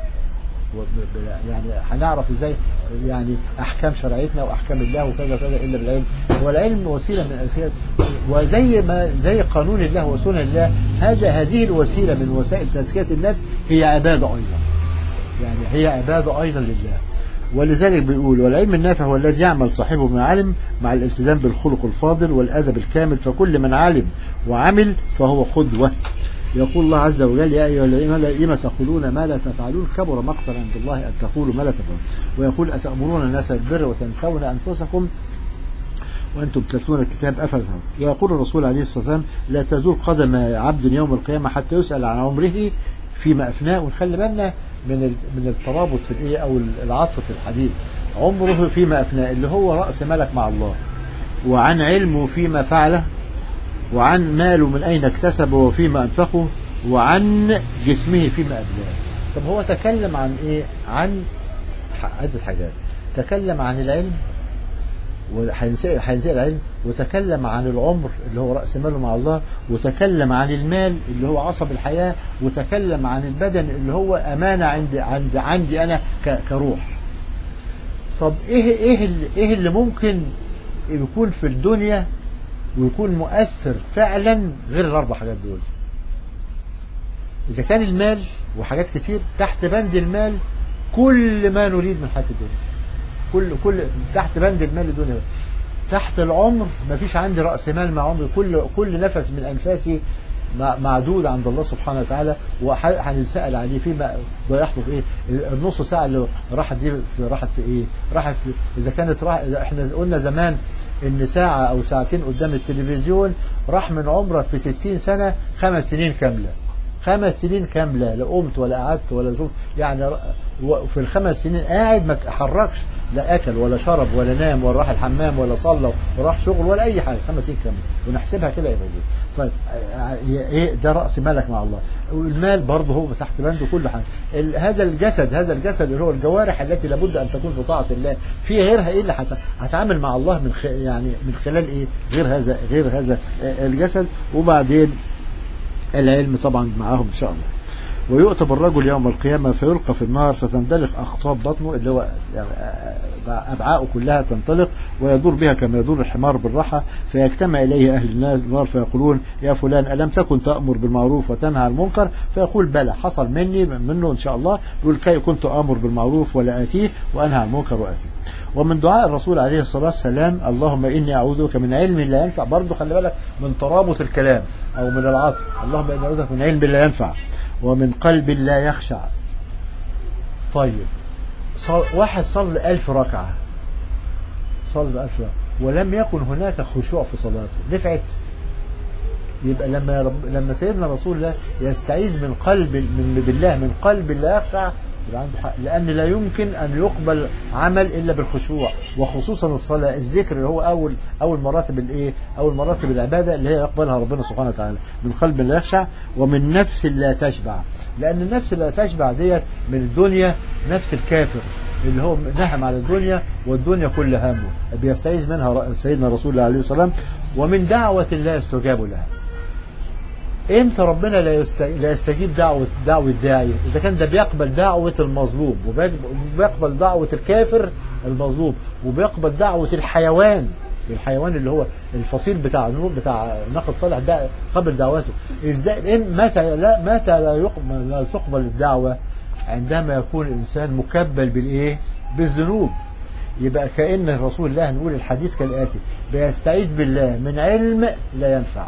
يعني هنعرف ازاي يعني احكام شرعيتنا واحكام الله وكذا وكذا الا بالعلم هو العلم وسيله من اساسيات وزي ما زي قانون الله وسنن الله هذا هذه الوسيله من وسائل تزكيه النفس هي عباده ايضا يعني هي عباده ايضا لله ولذلك بيقول والعلم النافع هو الذي يعمل صاحبه من علم مع الالتزام بالخلق الفاضل والادب الكامل فكل من علم وعمل فهو قدوه يقول الله عز وجل يا أيها الذين لما تقولون ما لا تفعلون كبر مقتا عند الله أن تقولوا ما لا تفعلون ويقول أتأمرون الناس بالبر وتنسون أنفسكم وأنتم تتلون الكتاب أفلا ويقول الرسول عليه الصلاة والسلام لا تزول قدم عبد يوم القيامة حتى يسأل عن عمره فيما أفناه ونخلي بالنا من من الترابط في الإيه أو العطف في الحديث عمره فيما أفناه اللي هو رأس ملك مع الله وعن علمه فيما فعله وعن ماله من أين اكتسبه وفيما أنفقه وعن جسمه فيما أبلاه طب هو تكلم عن إيه عن عدة حاجات تكلم عن العلم وهينسأل هينسأل العلم وتكلم عن العمر اللي هو رأس ماله مع الله وتكلم عن المال اللي هو عصب الحياة وتكلم عن البدن اللي هو أمانة عندي عندي عندي أنا ك- كروح طب إيه إيه اللي, إيه اللي ممكن يكون في الدنيا ويكون مؤثر فعلا غير الأربع حاجات دول إذا كان المال وحاجات كتير تحت بند المال كل ما نريد من حياة الدنيا كل كل تحت بند المال الدنيا تحت العمر ما فيش عندي رأس مال مع عمري كل كل نفس من أنفاسي مع- معدود عند الله سبحانه وتعالى وهنسأل عليه فيما ضيعته في ايه النص ساعة اللي راحت دي في- راحت في ايه راحت اذا كانت راح احنا قلنا زمان ان ساعة او ساعتين قدام التلفزيون راح من عمرك في 60 سنة خمس سنين كاملة خمس سنين كاملة لا قمت ولا قعدت ولا شفت يعني ر- و- في الخمس سنين قاعد ما تحركش لا أكل ولا شرب ولا نام ولا راح الحمام ولا صلى وراح شغل ولا أي حاجة خمس سنين كاملة ونحسبها كده يا موجود طيب آه، ايه ده رأس مالك مع الله والمال برضه هو تحت بنده كل حاجة ال- هذا الجسد هذا الجسد اللي هو الجوارح التي لابد أن تكون في طاعة الله في غيرها ايه اللي هت- هتعامل مع الله من خ... يعني من خلال ايه غير هذا غير هذا آه، الجسد وبعدين العلم طبعا معاهم إن شاء الله ويؤتى بالرجل يوم القيامة فيلقى في النار فتندلق أخطاب بطنه اللي هو يعني أبعاءه كلها تنطلق ويدور بها كما يدور الحمار بالرحى فيجتمع إليه أهل الناس النار فيقولون يا فلان ألم تكن تأمر بالمعروف وتنهى عن المنكر فيقول بلى حصل مني منه إن شاء الله يقول كي كنت أمر بالمعروف ولا آتيه وأنهى عن المنكر وآتيه ومن دعاء الرسول عليه الصلاة والسلام اللهم إني أعوذ بك من علم لا ينفع برضه خلي بالك من ترابط الكلام أو من العطف اللهم إني أعوذ بك من علم لا ينفع ومن قلب لا يخشع طيب صل... واحد صلى ألف ركعة صلى ألف ركعة ولم يكن هناك خشوع في صلاته نفعت يبقى لما رب... لما سيدنا رسول الله يستعيذ من قلب من بالله من قلب لا يخشع يبقى عنده حق لأن لا يمكن أن يقبل عمل إلا بالخشوع وخصوصا الصلاة الذكر اللي هو أول أول مراتب الإيه أول مراتب العبادة اللي هي يقبلها ربنا سبحانه وتعالى من قلب لا يخشع ومن نفس لا تشبع لأن النفس لا تشبع ديت من الدنيا نفس الكافر اللي هو نهم على الدنيا والدنيا كل همه بيستعيذ منها سيدنا رسول الله عليه الصلاة والسلام ومن دعوة لا يستجاب لها امتى ربنا لا يست- لا يستجيب دعوة دعوة داعية اذا كان ده بيقبل دعوة المظلوم وبيقبل دعوة الكافر المظلوم وبيقبل دعوة الحيوان الحيوان اللي هو الفصيل بتاع النور بتاع ناقد صالح ده قبل دعوته ازاي إم- متى لا متى لا يقبل لا تقبل الدعوة عندما يكون الانسان مكبل بالايه بالذنوب يبقى كأن رسول الله نقول الحديث كالآتي بيستعيذ بالله من علم لا ينفع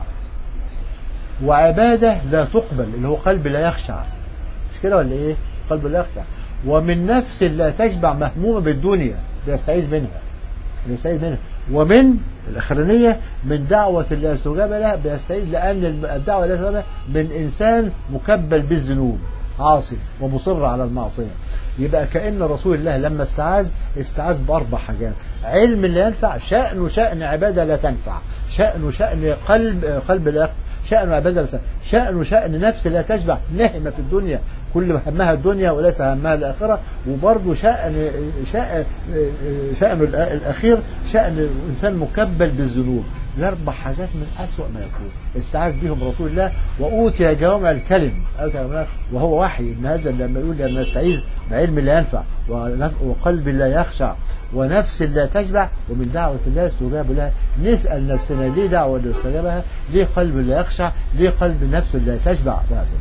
وعبادة لا تقبل اللي هو قلب لا يخشع مش كده ولا ايه قلب لا يخشع ومن نفس لا تشبع مهمومة بالدنيا بيستعيذ منها بيستعيذ منها ومن الأخرانية من دعوة لا يستجاب لها بيستعيذ لأن الدعوة لا يستجاب لها من إنسان مكبل بالذنوب عاصي ومصر على المعصية يبقى كأن رسول الله لما استعاذ استعاذ بأربع حاجات علم لا ينفع شأن شأن عبادة لا تنفع شأن شأن قلب قلب لا يخفى شأن عبادة لا تنفع شأن شأن نفس لا تشبع نهمة في الدنيا كل همها الدنيا وليس همها الآخرة وبرضه شأن شأن شأن الأخير شأن الإنسان مكبل بالذنوب الأربع حاجات من أسوأ ما يكون استعاذ بهم رسول الله وأوتي جوامع الكلم وهو وحي ابن هذا لما يقول لما يستعيذ بعلم لا ينفع وقلب لا يخشع ونفس لا تشبع ومن دعوة الله استجاب لها نسأل نفسنا ليه دعوة لا استجابها ليه قلب لا يخشع ليه قلب نفس لا تشبع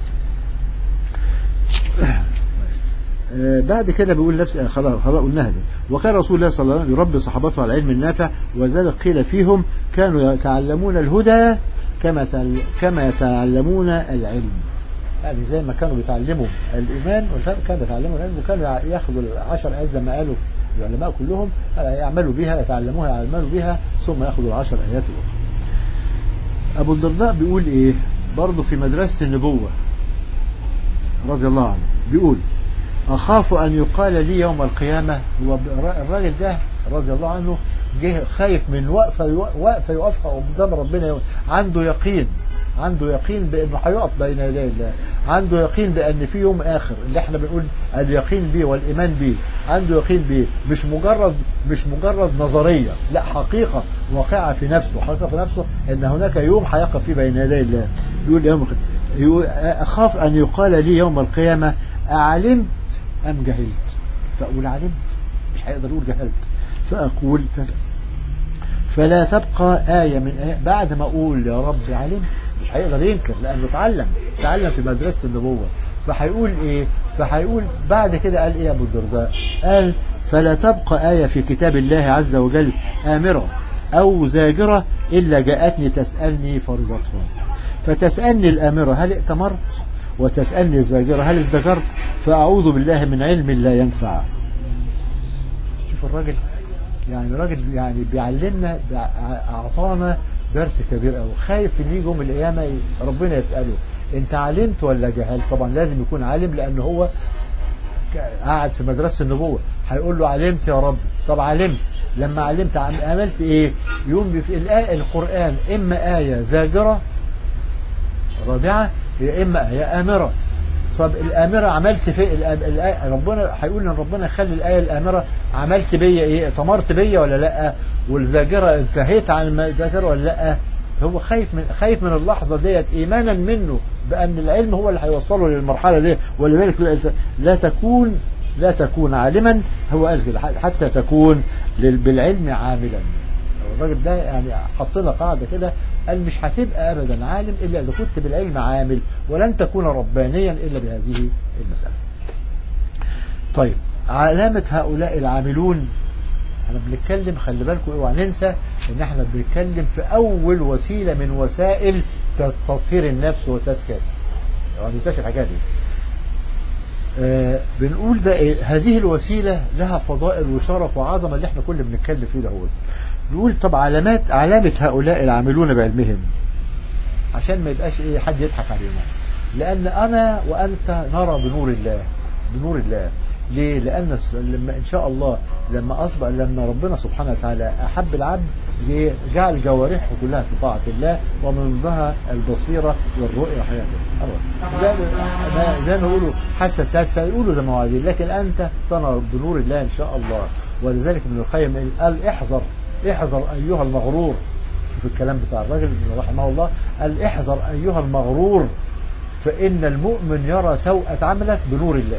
بعد كده بيقول نفس خلاص خلاص قلناها دي وكان رسول الله صلى الله عليه وسلم يربي صحابته على العلم النافع وذلك قيل فيهم كانوا يتعلمون الهدى كما كما يتعلمون العلم يعني زي ما كانوا بيتعلموا الإيمان كانوا يتعلموا العلم وكانوا ياخذوا العشر آيات زي ما قالوا العلماء كلهم يعملوا بها يتعلموها يعملوا بها ثم ياخذوا العشر آيات الأخرى أبو الدرداء بيقول إيه برضه في مدرسة النبوة رضي الله عنه بيقول أخاف أن يقال لي يوم القيامة هو الراجل ده رضي الله عنه جه خايف من وقفة وقفة يقفها قدام ربنا عنده يقين عنده يقين بانه هيقف بين يدي الله عنده يقين بان في يوم اخر اللي احنا بنقول اليقين به والايمان به عنده يقين به مش مجرد مش مجرد نظريه لا حقيقه واقعه في نفسه حقيقه في نفسه ان هناك يوم هيقف فيه بين يدي الله يقول يوم يقول اخاف ان يقال لي يوم القيامه اعلمت ام جهلت فاقول علمت مش هيقدر يقول جهلت فاقول فلا تبقى آية من آية بعد ما أقول يا رب علمت مش هيقدر ينكر لأنه اتعلم اتعلم في مدرسة النبوة فهيقول إيه فهيقول بعد كده قال إيه أبو الدرداء قال فلا تبقى آية في كتاب الله عز وجل آمرة أو زاجرة إلا جاءتني تسألني فرضتها فتسألني الآمرة هل ائتمرت وتسألني الزاجرة هل ازدجرت فأعوذ بالله من علم لا ينفع شوف الراجل يعني راجل يعني بيعلمنا اعطانا درس كبير قوي خايف ان يجي يوم القيامه ربنا يساله انت علمت ولا جهلت طبعا لازم يكون عالم لان هو قاعد في مدرسه النبوه هيقول له علمت يا رب طب علمت لما علمت عملت ايه يوم في الآية القران اما ايه زاجره رابعه يا اما ايه امره طب الآمرة عملت في الآية ربنا هيقول ان ربنا يخلي الآية الآمرة عملت بيا ايه طمرت بيا ولا لا والزاجرة انتهيت عن الزاجرة ولا لا هو خايف من خايف من اللحظة ديت إيمانا منه بأن العلم هو اللي هيوصله للمرحلة دي ولذلك لا تكون لا تكون عالما هو قال كده حتى تكون بالعلم عاملا الراجل ده يعني حط لنا قاعده كده قال مش هتبقى ابدا عالم الا اذا كنت بالعلم عامل ولن تكون ربانيا الا بهذه المساله. طيب علامه هؤلاء العاملون احنا بنتكلم خلي بالكم اوعى ننسى ان احنا بنتكلم في اول وسيله من وسائل تطهير النفس وتزكيتها. ما ننساش الحاجات دي. آه بنقول بقى إيه هذه الوسيله لها فضائل وشرف وعظمه اللي احنا كل بنتكلم فيه دهوت. نقول طب علامات علامة هؤلاء العاملون بعلمهم عشان ما يبقاش ايه حد يضحك علينا لأن أنا وأنت نرى بنور الله بنور الله ليه؟ لأن لما إن شاء الله لما أصبح لما ربنا سبحانه وتعالى أحب العبد جعل جوارحه كلها في طاعة الله ومن ضمنها البصيرة والرؤية حياته زي ما زي ما يقولوا حاسة سادسة يقولوا زي ما عايزين لكن أنت ترى بنور الله إن شاء الله ولذلك ابن القيم قال احذر احذر أيها المغرور شوف الكلام بتاع الراجل رحمه الله قال احذر أيها المغرور فإن المؤمن يرى سوءة عملك بنور الله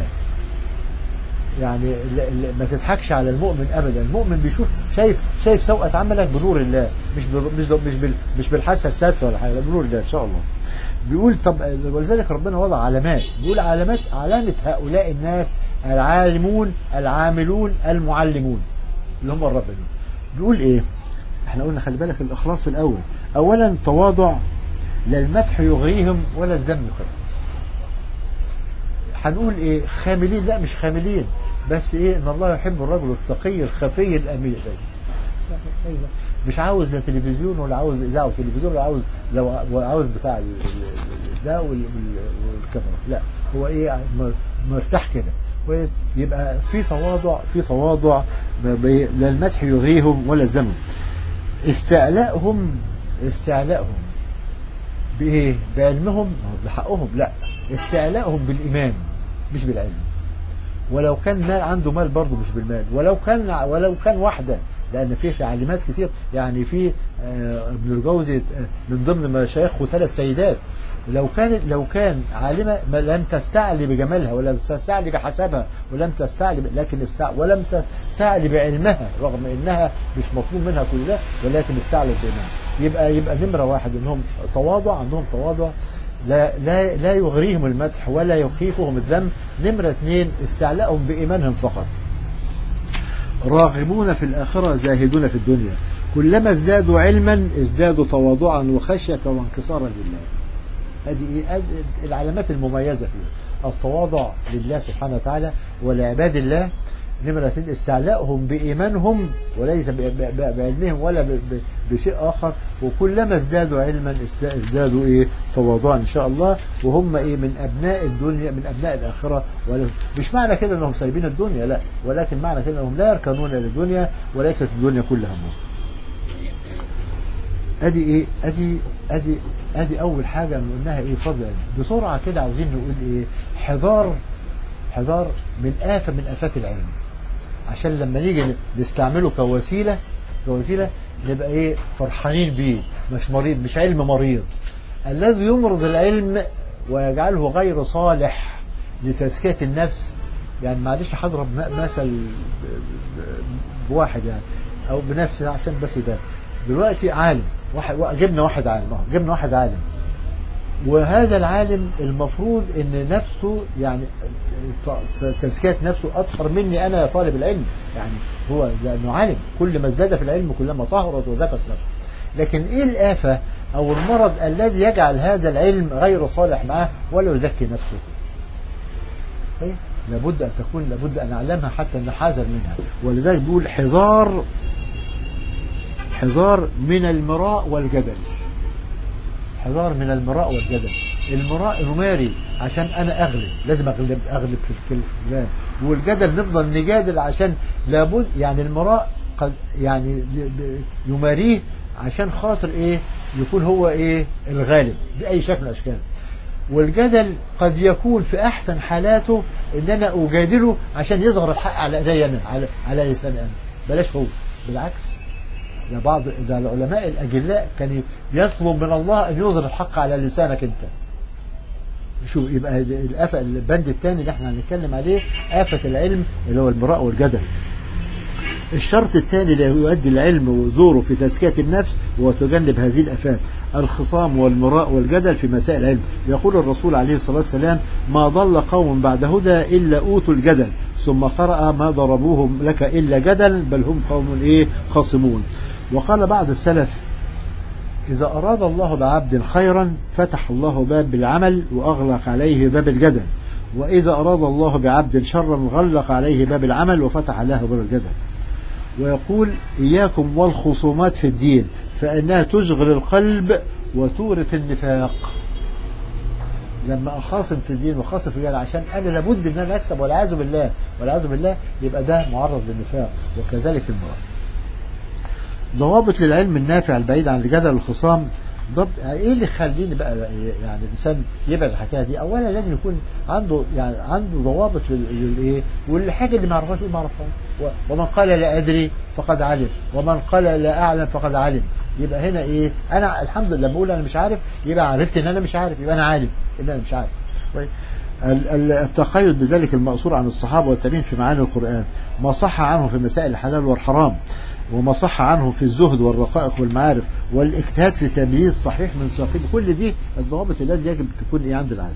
يعني ما تضحكش على المؤمن ابدا المؤمن بيشوف شايف شايف سوءة عملك بنور الله مش مش مش مش بالحاسه السادسه ولا حاجه بنور الله ان شاء الله بيقول طب ولذلك ربنا وضع علامات بيقول علامات علامه هؤلاء الناس العالمون العاملون المعلمون اللي هم الربانيين بيقول ايه احنا قلنا خلي بالك الاخلاص في الاول اولا تواضع لا المدح يغريهم ولا الذم يخرجهم هنقول ايه خاملين لا مش خاملين بس ايه ان الله يحب الرجل التقي الخفي الامير مش عاوز لا تلفزيون ولا عاوز اذاعه وتلفزيون ولا عاوز لو عاوز بتاع ده والكاميرا لا هو ايه مرتاح كده كويس يبقى في تواضع في تواضع لا المدح يغريهم ولا الذم استعلاءهم استعلاءهم بايه بعلمهم بحقهم لا استعلاءهم بالايمان مش بالعلم ولو كان مال عنده مال برضه مش بالمال ولو كان ولو كان واحده لان في في علامات كتير يعني في ابن الجوزي من ضمن مشايخه ثلاث سيدات لو كان لو كان عالمة لم تستعلي بجمالها ولم تستعلي بحسبها ولم تستعلي لكن استعلي ولم تستعلي بعلمها رغم انها مش مطلوب منها كل ده ولكن استعلت بعلمها يبقى يبقى نمره واحد انهم تواضع عندهم تواضع لا لا لا يغريهم المدح ولا يخيفهم الذم نمره اثنين استعلاءهم بايمانهم فقط راغبون في الآخرة زاهدون في الدنيا كلما ازدادوا علما ازدادوا تواضعا وخشية وانكسارا لله هذه العلامات المميزة فيه التواضع لله سبحانه وتعالى ولعباد الله نمرة استعلاءهم بإيمانهم وليس بعلمهم ولا بشيء آخر وكلما ازدادوا علما ازدادوا إيه تواضعا إن شاء الله وهم إيه من أبناء الدنيا من أبناء الآخرة مش معنى كده أنهم سايبين الدنيا لا ولكن معنى كده أنهم لا يركنون للدنيا وليست الدنيا كلها همهم ادي ايه ادي ادي ادي اول حاجه اللي قلناها ايه فضل العلم بسرعه كده عاوزين نقول ايه حذار حذار من آفة من آفات العلم عشان لما نيجي نستعمله كوسيلة كوسيلة نبقى ايه فرحانين بيه مش مريض مش علم مريض الذي يمرض العلم ويجعله غير صالح لتزكية النفس يعني معلش هضرب مثل بواحد يعني او بنفسي عشان بس ده دلوقتي عالم واحد جبنا واحد عالم جبنا واحد عالم وهذا العالم المفروض ان نفسه يعني تزكية نفسه اطهر مني انا يا طالب العلم يعني هو لانه عالم كل ما ازداد في العلم كلما طهرت وزكت نفسه لكن ايه الآفة او المرض الذي يجعل هذا العلم غير صالح معه ولا يزكي نفسه طيب لابد ان تكون لابد ان اعلمها حتى نحذر منها ولذلك بيقول حذار حذار من المراء والجدل حذار من المراء والجدل المراء نماري عشان انا اغلب لازم اغلب اغلب في الكلام والجدل نفضل نجادل عشان لابد يعني المراء قد يعني يماريه عشان خاطر ايه يكون هو ايه الغالب باي شكل من الاشكال والجدل قد يكون في احسن حالاته ان انا اجادله عشان يظهر الحق على ايدي انا على, على لساني انا بلاش هو بالعكس ده بعض ده العلماء الأجلاء كان يطلب من الله أن يظهر الحق على لسانك أنت شو يبقى الآفة البند الثاني اللي احنا هنتكلم عليه آفة العلم اللي هو المراء والجدل الشرط الثاني اللي يؤدي العلم وزوره في تزكية النفس هو تجنب هذه الآفات الخصام والمراء والجدل في مسائل العلم يقول الرسول عليه الصلاة والسلام ما ضل قوم بعد هدى إلا أوتوا الجدل ثم قرأ ما ضربوهم لك إلا جدل بل هم قوم إيه خاصمون وقال بعض السلف إذا أراد الله بعبد خيرا فتح الله باب بالعمل وأغلق عليه باب الجدل وإذا أراد الله بعبد شرا غلق عليه باب العمل وفتح له باب الجدل ويقول إياكم والخصومات في الدين فإنها تشغل القلب وتورث النفاق لما أخاصم في الدين وخاصم في الجدل عشان أنا لابد أن أنا أكسب والعياذ بالله والعياذ بالله يبقى ده معرض للنفاق وكذلك المرأة ضوابط للعلم النافع البعيد عن الجدل والخصام ضبط ايه اللي يخليني بقى يعني الانسان يبعد الحكايه دي اولا لازم يكون عنده يعني عنده ضوابط للايه والحاجه اللي ما يعرفهاش يقول ما اعرفهاش ومن قال لا ادري فقد علم ومن قال لا اعلم فقد علم يبقى هنا ايه انا الحمد لله لما اقول انا مش عارف يبقى عرفت ان انا مش عارف يبقى انا عالم ان انا مش عارف التقيد بذلك المأثور عن الصحابة والتابعين في معاني القرآن ما صح عنهم في مسائل الحلال والحرام وما صح عنهم في الزهد والرقائق والمعارف والاجتهاد في تمييز صحيح من سقيم كل دي الضوابط التي يجب تكون ايه عند العالم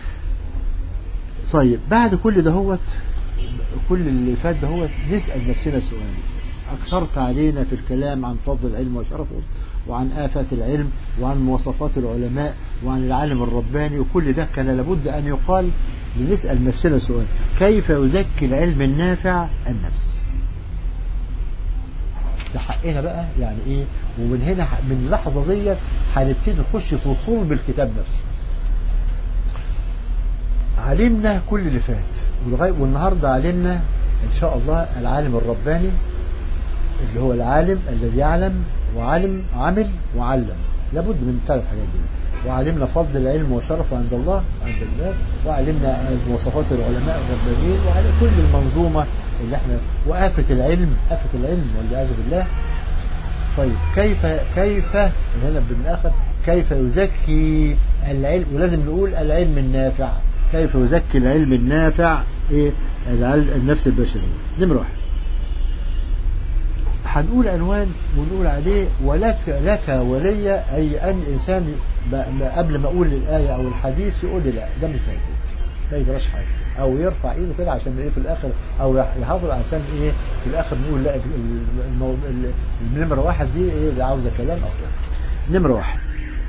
طيب بعد كل دهوت كل اللي فات دهوت نسأل نفسنا سؤال أكثرت علينا في الكلام عن فضل العلم وشرفه وعن آفات العلم وعن مواصفات العلماء وعن العالم الرباني وكل ده كان لابد أن يقال لنسأل نفسنا سؤال كيف يزكي العلم النافع النفس ده حقنا بقى يعني ايه ومن هنا من اللحظة دي هنبتدي نخش في صلب الكتاب نفسه علمنا كل اللي فات والنهاردة علمنا ان شاء الله العالم الرباني اللي هو العالم الذي يعلم وعلم عمل وعلم لابد من ثلاث حاجات دي وعلمنا فضل العلم وشرفه عند الله عند الله وعلمنا مواصفات العلماء الربانيين وعلى كل المنظومة اللي احنا وآفة العلم آفة العلم والعياذ بالله طيب كيف كيف هنا بالآخر كيف يزكي العلم ولازم نقول العلم النافع كيف يزكي العلم النافع ايه النفس البشرية نمرة واحد هنقول عنوان ونقول عليه ولك لك ولي أي أن إنسان قبل ما أقول الآية أو الحديث يقول لي لا ده مش موجود ما يجراش حاجة أو يرفع إيده كده عشان إيه في الآخر أو يحافظ عشان إيه في الآخر نقول لا النمرة واحد دي إيه اللي عاوزة كلام أو كده نمرة واحد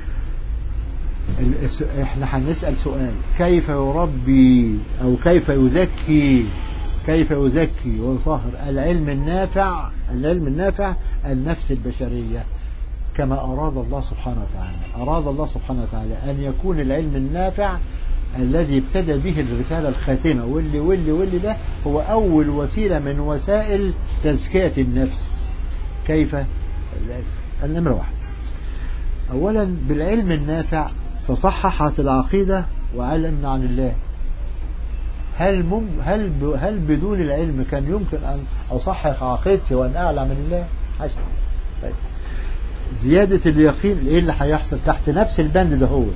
احنا هنسأل سؤال كيف يربي أو كيف يزكي كيف يزكي ويطهر العلم النافع العلم النافع النفس البشرية كما أراد الله سبحانه وتعالى أراد الله سبحانه وتعالى أن يكون العلم النافع الذي ابتدى به الرسالة الخاتمة واللي واللي واللي ده هو أول وسيلة من وسائل تزكية النفس كيف النمرة واحد أولا بالعلم النافع تصححت العقيدة وعلمنا عن الله هل مم هل ب هل بدون العلم كان يمكن أن أصحح عقيدتي وأن أعلى من الله؟ حاشا طيب زيادة اليقين إيه اللي هيحصل تحت نفس البند ده هو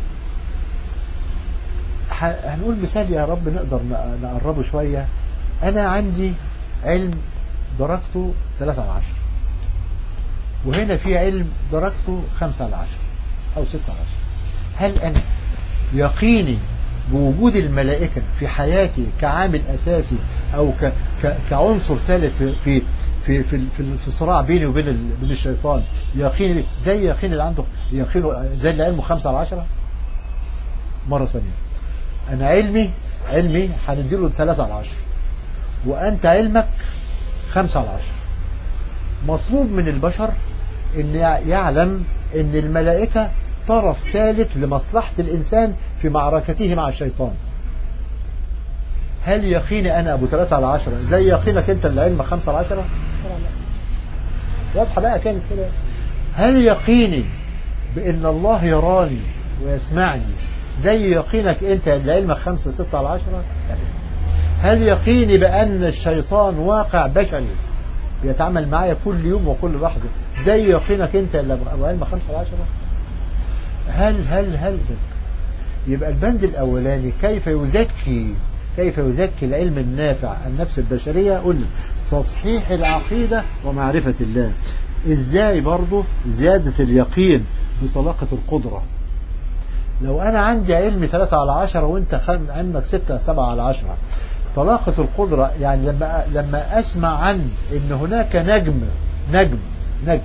هنقول مثال يا رب نقدر نقربه شوية أنا عندي علم درجته 3 على 10 وهنا في علم درجته 5 على 10 أو 6 على 10 هل أنا يقيني بوجود الملائكة في حياتي كعامل أساسي أو ك ك كعنصر ثالث في في في في, في, في الصراع بيني وبين ال... بين الشيطان يقيني زي يقين اللي عنده يقينه زي اللي علمه 5 على 10 مرة ثانية أنا علمي علمي هنديله 3 على 10 وأنت علمك 5 على 10 مطلوب من البشر أن يعلم أن الملائكة طرف ثالث لمصلحة الإنسان في معركته مع الشيطان هل يقيني أنا أبو 3 على 10 زي يقينك أنت اللي علمك 5 على 10 واضحة بقى كانت كده هل يقيني بأن الله يراني ويسمعني زي يقينك أنت اللي علمك 5 6 على 10 هل يقيني بأن الشيطان واقع بشري بيتعامل معايا كل يوم وكل لحظة زي يقينك أنت اللي أبو علمك 5 على 10 هل هل هل يبقى البند الأولاني كيف يزكي كيف يزكي العلم النافع النفس البشرية قلنا تصحيح العقيدة ومعرفة الله ازاي برضه زيادة اليقين بطلاقة القدرة لو أنا عندي علم 3 على 10 وأنت علمك 6 7 على 10 طلاقة القدرة يعني لما لما أسمع عن إن هناك نجم نجم نجم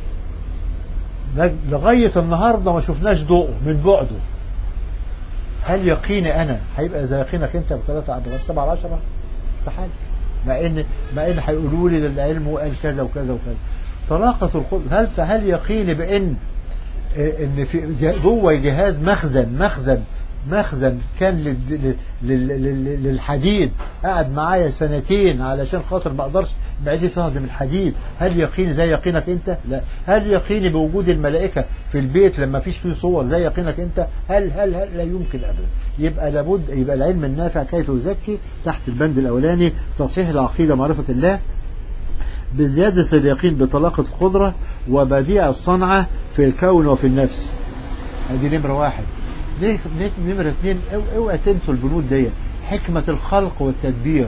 لغاية النهاردة ما شفناش ضوءه من بعده هل يقيني أنا هيبقى زي يقينك أنت بثلاثة عدد سبعة على عشرة استحالة مع إن مع إن هيقولوا لي للعلم وقال كذا وكذا وكذا طلاقة القدرة هل هل يقيني بإن إن في جوه جهاز مخزن مخزن مخزن كان للحديد قعد معايا سنتين علشان خاطر ما اقدرش معدتي تهضم الحديد هل يقيني زي يقينك انت لا هل يقيني بوجود الملائكة في البيت لما فيش فيه صور زي يقينك انت هل هل هل لا يمكن ابدا يبقى لابد يبقى العلم النافع كيف يزكي تحت البند الاولاني تصحيح العقيدة معرفة الله بزيادة اليقين بطلاقة القدرة وبديع الصنعة في الكون وفي النفس هذه نمرة واحد ليه نمرة اثنين اوعى تنسوا البنود دي حكمة الخلق والتدبير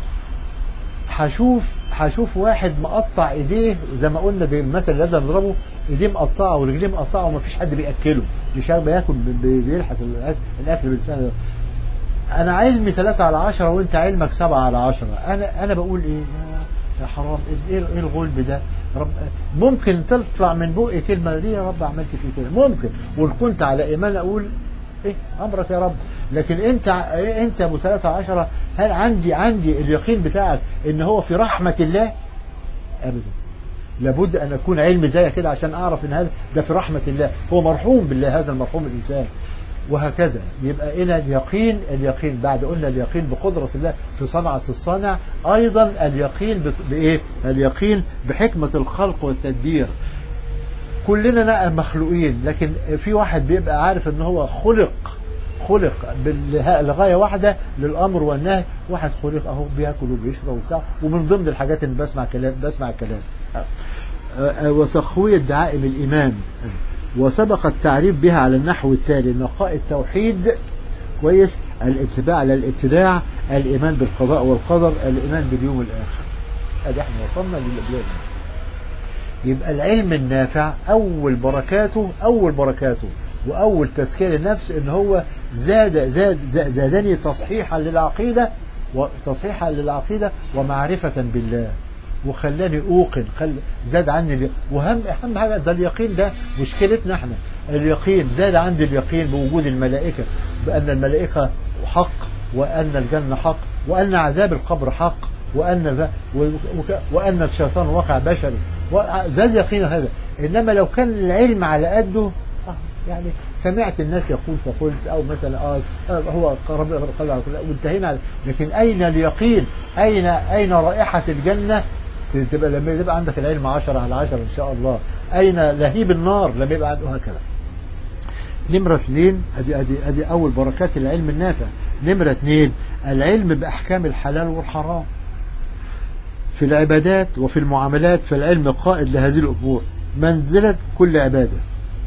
هشوف هشوف واحد مقطع ايديه زي ما قلنا ده المثل اللي لازم نضربه ايديه مقطعه ورجليه مقطعه ومفيش حد بياكله مش بياكل بيلحس الاكل بلسانه انا علمي 3 على 10 وانت علمك 7 على 10 انا انا بقول ايه يا حرام ايه ايه الغلب ده رب ممكن تطلع من بقي كلمه ليه يا رب عملت فيه كده ممكن وان كنت على ايمان اقول ايه امرك يا رب لكن انت إيه انت ابو 13 هل عندي عندي اليقين بتاعك ان هو في رحمه الله ابدا لابد ان اكون علمي زي كده عشان اعرف ان هذا ده في رحمه الله هو مرحوم بالله هذا المرحوم الانسان وهكذا يبقى إلى اليقين اليقين بعد قلنا اليقين بقدرة الله في صنعة الصانع أيضا اليقين بإيه اليقين بحكمة الخلق والتدبير كلنا مخلوقين لكن في واحد بيبقى عارف ان هو خلق خلق لغاية واحدة للأمر والنهي واحد خلق أهو بياكل وبيشرب وبتاع ومن ضمن الحاجات اللي بسمع كلام بسمع الكلام وتقوية دعائم الإيمان وسبق التعريف بها على النحو التالي نقاء التوحيد كويس الاتباع على الابتداع الإيمان بالقضاء والقدر الإيمان باليوم الآخر ادي احنا وصلنا للبلاد يبقى العلم النافع أول بركاته أول بركاته وأول تزكية للنفس إن هو زاد زاد زادني تصحيحا للعقيدة وتصحيحا للعقيدة ومعرفة بالله وخلاني أوقن خل زاد عني وهم أهم حاجة ده اليقين ده مشكلتنا احنا اليقين زاد عندي اليقين بوجود الملائكة بأن الملائكة حق وأن الجنة حق وأن عذاب القبر حق وأن وأن الشيطان واقع بشري زاد يقين هذا إنما لو كان العلم على قده يعني سمعت الناس يقول فقلت أو مثلا آه هو قرب وانتهينا لكن أين اليقين أين أين رائحة الجنة تبقى لما يبقى عندك العلم 10 على 10 ان شاء الله اين لهيب النار لما يبقى عنده هكذا نمرة اثنين ادي ادي ادي اول بركات العلم النافع نمرة اثنين العلم باحكام الحلال والحرام في العبادات وفي المعاملات فالعلم قائد لهذه الامور منزلة كل عبادة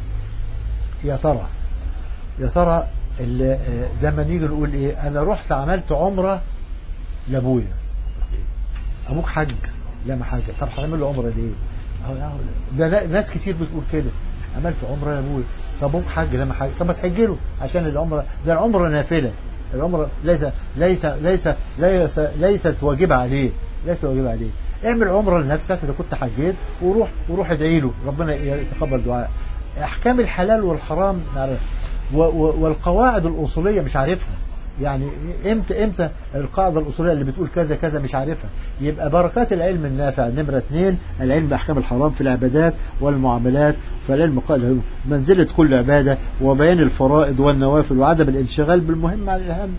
يا ترى يا ترى اللي زي ما نيجي نقول ايه انا رحت عملت عمرة لابويا ابوك حج لا ما حاجة طب هعمل له عمرة ليه ده ناس كتير بتقول كده عملت عمرة لابويا طب ابوك حج لا ما حاجة طب ما تحج له عشان العمرة ده العمرة نافلة العمرة ليس ليس ليس ليس ليست واجبة عليه ليس واجبة عليه اعمل عمرة لنفسك اذا كنت حجيت وروح وروح ادعي له ربنا يتقبل دعاء احكام الحلال والحرام نعرف والقواعد الاصوليه مش عارفها يعني امتى امتى القاعده الاصوليه اللي بتقول كذا كذا مش عارفها يبقى بركات العلم النافع نمره اثنين العلم باحكام الحرام في العبادات والمعاملات فالعلم قال منزله كل عباده وبيان الفرائض والنوافل وعدم الانشغال بالمهم عن الاهم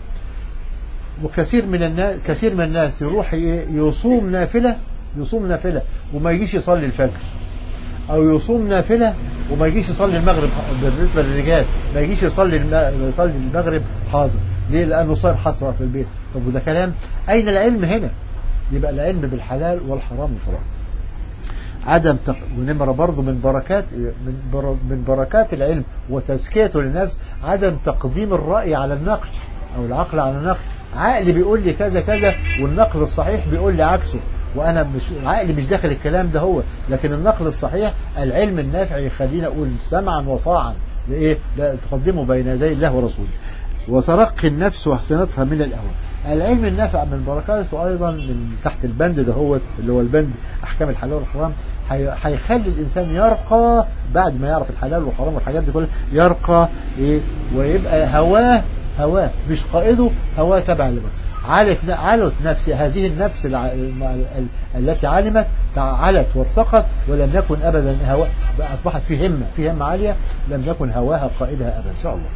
وكثير من الناس كثير من الناس يروح يصوم نافله يصوم نافله وما يجيش يصلي الفجر او يصوم نافله وما يجيش يصلي المغرب بالنسبه للرجال ما يجيش يصلي يصلي المغرب حاضر ليه لانه صايم حسره في البيت طب وده كلام اين العلم هنا يبقى العلم بالحلال والحرام والحرام عدم تق... ونمرة برضه من بركات من, بر... من بركات العلم وتزكيته للنفس عدم تقديم الرأي على النقل أو العقل على النقل عقلي بيقول لي كذا كذا والنقل الصحيح بيقول لي عكسه وانا مش عقلي مش داخل الكلام ده هو لكن النقل الصحيح العلم النافع يخليني اقول سمعا وطاعا لايه لا تقدمه بين يدي الله ورسوله وترقي النفس وحسناتها من الاول العلم النافع من بركاته ايضا من تحت البند ده هو اللي هو البند احكام الحلال والحرام هيخلي الانسان يرقى بعد ما يعرف الحلال والحرام والحاجات دي كلها يرقى ايه ويبقى هواه هواه مش قائده هواه تبع لبن علت علت نفس هذه النفس التي علمت علت وارتقت ولم يكن ابدا هوا اصبحت في همه في همه عاليه لم يكن هواها قائدها ابدا ان شاء الله.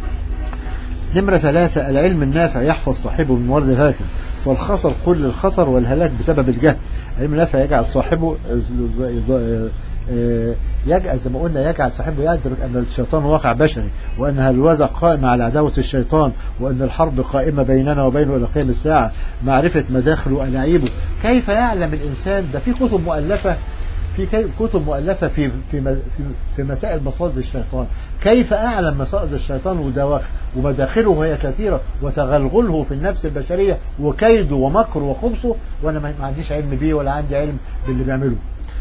نمرة ثلاثة العلم النافع يحفظ صاحبه من ورد الهلاك فالخطر كل الخطر والهلاك بسبب الجهل العلم النافع يجعل صاحبه يجعل زي ما قلنا يجعل صاحبه يدرك أن الشيطان واقع بشري وأن الوزع قائم على عداوة الشيطان وأن الحرب قائمة بيننا وبينه إلى قيام الساعة معرفة مداخله وألاعيبه كيف يعلم الإنسان ده في كتب مؤلفة في كتب مؤلفة في في في مسائل مصائد الشيطان كيف أعلم مصائد الشيطان ودواخل ومداخله وهي كثيرة وتغلغله في النفس البشرية وكيده ومكره وخبثه وأنا ما عنديش علم بيه ولا عندي علم باللي بيعمله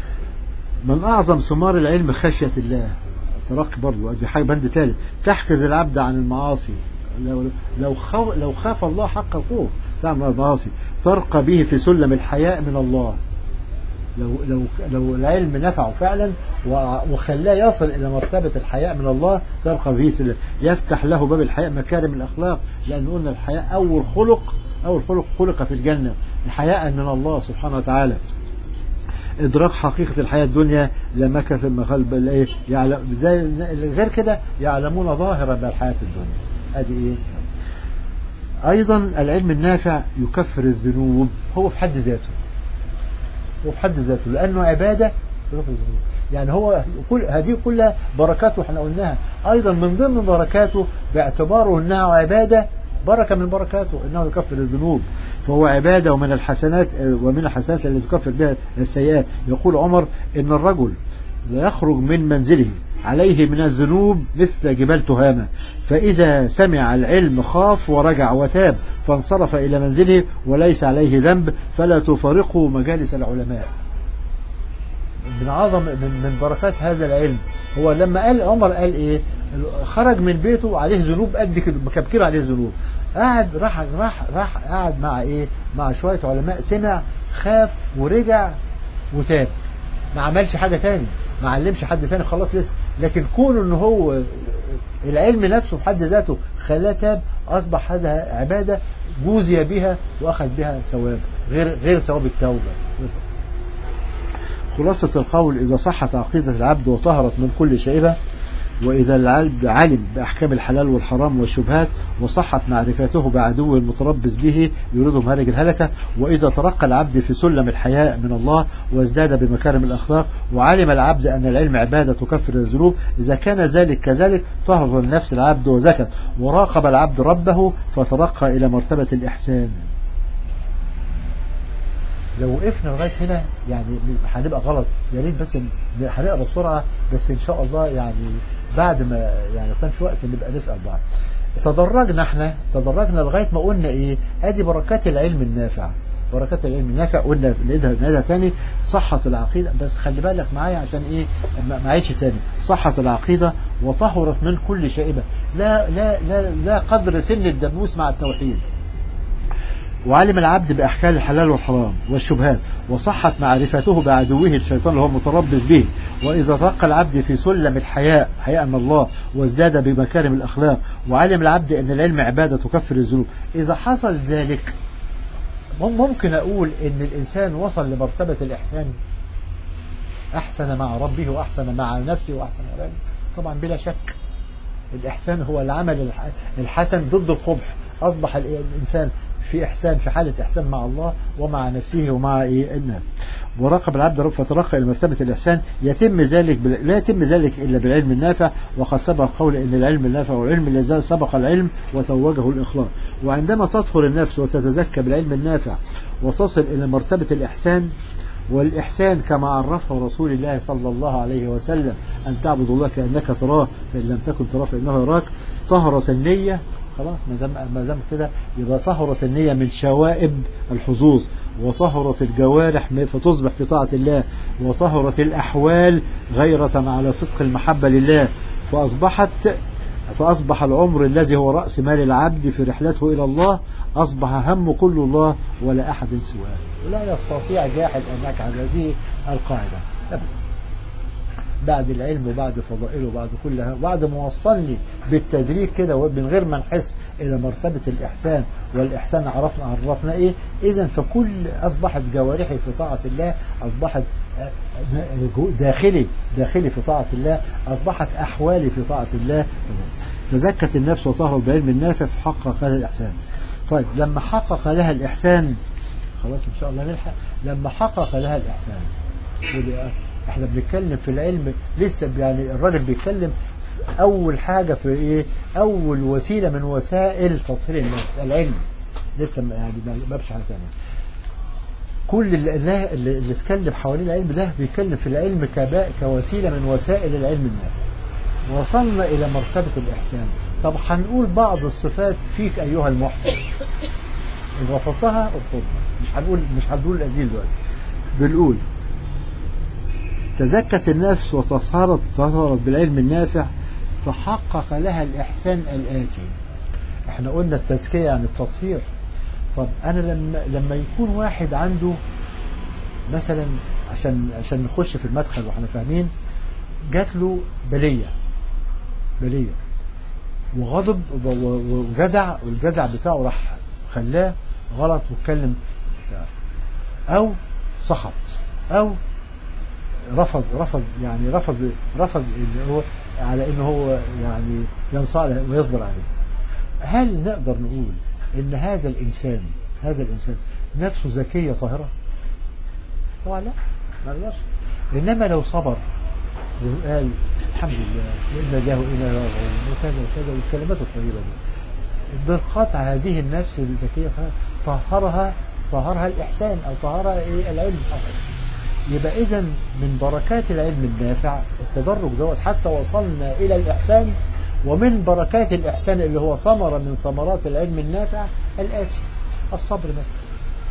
من أعظم ثمار العلم خشية الله ترك برضه دي حاجة بند ثالث تحجز العبد عن المعاصي لو لو خاف لو خاف الله حق الخوف تعمل المعاصي ترقى به في سلم الحياء من الله لو لو لو العلم نفعه فعلا وخلاه يصل الى مرتبه الحياء من الله ترقى به سلم يفتح له باب الحياء مكارم الاخلاق لان قلنا الحياء اول خلق اول خلق خلق في الجنه الحياء من الله سبحانه وتعالى ادراك حقيقه الحياه الدنيا لمكث المخالب الايه يعلم زي غير كده يعلمون ظاهرا بالحياه الدنيا ادي ايه ايضا العلم النافع يكفر الذنوب هو في حد ذاته هو في حد ذاته لانه عباده يكفر الذنوب يعني هو كل هذه كلها بركاته احنا قلناها ايضا من ضمن بركاته باعتباره انها عباده بركة من بركاته انه يكفر الذنوب فهو عبادة ومن الحسنات ومن الحسنات التي تكفر بها السيئات يقول عمر ان الرجل لا يخرج من منزله عليه من الذنوب مثل جبال تهامة فإذا سمع العلم خاف ورجع وتاب فانصرف إلى منزله وليس عليه ذنب فلا تفارقه مجالس العلماء من عظم من, من بركات هذا العلم هو لما قال عمر قال ايه خرج من بيته عليه ذنوب قد كده مكبكب عليه ذنوب قعد راح راح راح قعد مع ايه مع شويه علماء سمع خاف ورجع وتاب ما عملش حاجه تاني ما علمش حد تاني خلاص لسه لكن كونه ان هو العلم نفسه في حد ذاته خلاه تاب اصبح هذا عباده جوزي بها واخذ بها ثواب غير غير ثواب التوبه خلاصة القول إذا صحت عقيدة العبد وطهرت من كل شيبة وإذا العلم علم بأحكام الحلال والحرام والشبهات وصحت معرفته بعدوه المتربص به يريده مهلك الهلكة وإذا ترقى العبد في سلم الحياء من الله وازداد بمكارم الأخلاق وعلم العبد أن العلم عبادة تكفر الذنوب إذا كان ذلك كذلك طهر النفس العبد وزكت وراقب العبد ربه فترقى إلى مرتبة الإحسان لو وقفنا لغايه هنا يعني هنبقى غلط يا ريت بس هنقرا بسرعه بس ان شاء الله يعني بعد ما يعني كان في وقت نبقى نسال بعض تدرجنا احنا تدرجنا لغايه ما قلنا ايه ادي بركات العلم النافع بركات العلم النافع قلنا نعيدها نعيدها تاني صحة العقيدة بس خلي بالك معايا عشان ايه ما عيدش تاني صحة العقيدة وطهرت من كل شائبة لا لا لا لا قدر سن الدبوس مع التوحيد وعلم العبد بأحكام الحلال والحرام والشبهات وصحت معرفته بعدوه الشيطان اللي هو متربص به وإذا رقى العبد في سلم الحياء حياء من الله وازداد بمكارم الأخلاق وعلم العبد أن العلم عبادة تكفر الذنوب إذا حصل ذلك ممكن أقول أن الإنسان وصل لمرتبة الإحسان أحسن مع ربه وأحسن مع نفسه وأحسن مع ربه طبعا بلا شك الإحسان هو العمل الحسن ضد القبح أصبح الإنسان في إحسان في حالة إحسان مع الله ومع نفسه ومع إيه الناس وراقب العبد رب فترقى إلى مرتبة الإحسان يتم ذلك بل... لا يتم ذلك إلا بالعلم النافع وقد سبق قول إن العلم النافع والعلم الذي سبق العلم وتوجه الإخلاص وعندما تطهر النفس وتتزكى بالعلم النافع وتصل إلى مرتبة الإحسان والإحسان كما عرفه رسول الله صلى الله عليه وسلم أن تعبد الله كأنك تراه فإن لم تكن تراه فإنه يراك طهرت النية خلاص ما دام ما دام كده يبقى طهرت النية من شوائب الحظوظ وطهرت الجوارح فتصبح في طاعة الله وطهرت الأحوال غيرة على صدق المحبة لله فأصبحت فأصبح العمر الذي هو رأس مال العبد في رحلته إلى الله أصبح هم كل الله ولا أحد سواه ولا يستطيع جاحد أن يجعل هذه القاعدة أبدا بعد العلم وبعد فضائله وبعد كلها وبعد ما وصلني بالتدريج كده من غير ما نحس إلى مرتبة الإحسان والإحسان عرفنا عرفنا إيه إذا فكل أصبحت جوارحي في طاعة الله أصبحت داخلي داخلي في طاعة الله أصبحت أحوالي في طاعة الله تزكت النفس وطهرت بعلم النافع فحقق لها الإحسان طيب لما حقق لها الإحسان خلاص إن شاء الله نلحق لما حقق لها الإحسان احنا بنتكلم في العلم لسه يعني الراجل بيتكلم اول حاجة في ايه اول وسيلة من وسائل تطهير النفس العلم لسه يعني ما بش حاجة ثانيه كل اللي, اللي, اللي اتكلم حوالين العلم ده بيتكلم في العلم كباء كوسيلة من وسائل العلم النافع وصلنا إلى مرتبة الإحسان طب هنقول بعض الصفات فيك أيها المحسن إن رفضتها ارفضها مش هنقول مش هنقول الأديل دلوقتي بنقول تزكت النفس وتصهرت تظهرت بالعلم النافع فحقق لها الإحسان الآتي احنا قلنا التزكية عن التطهير طب أنا لما لما يكون واحد عنده مثلا عشان عشان نخش في المدخل واحنا فاهمين جات له بلية بلية وغضب وجزع والجزع بتاعه راح خلاه غلط واتكلم أو سخط أو رفض رفض يعني رفض رفض اللي هو على انه هو يعني ينصاع ويصبر عليه هل نقدر نقول ان هذا الانسان هذا الانسان نفسه ذكيه طاهره طبعا لا ما نقدرش انما لو صبر وقال الحمد لله وانا له وانا راجعون وكذا وكذا والكلمات الطيبه دي بالقطع هذه النفس الذكيه طهرها طهرها الاحسان او طهرها ايه العلم يبقى إذا من بركات العلم النافع التدرج دوت حتى وصلنا إلى الإحسان ومن بركات الإحسان اللي هو ثمرة من ثمرات العلم النافع الآتي الصبر مثلا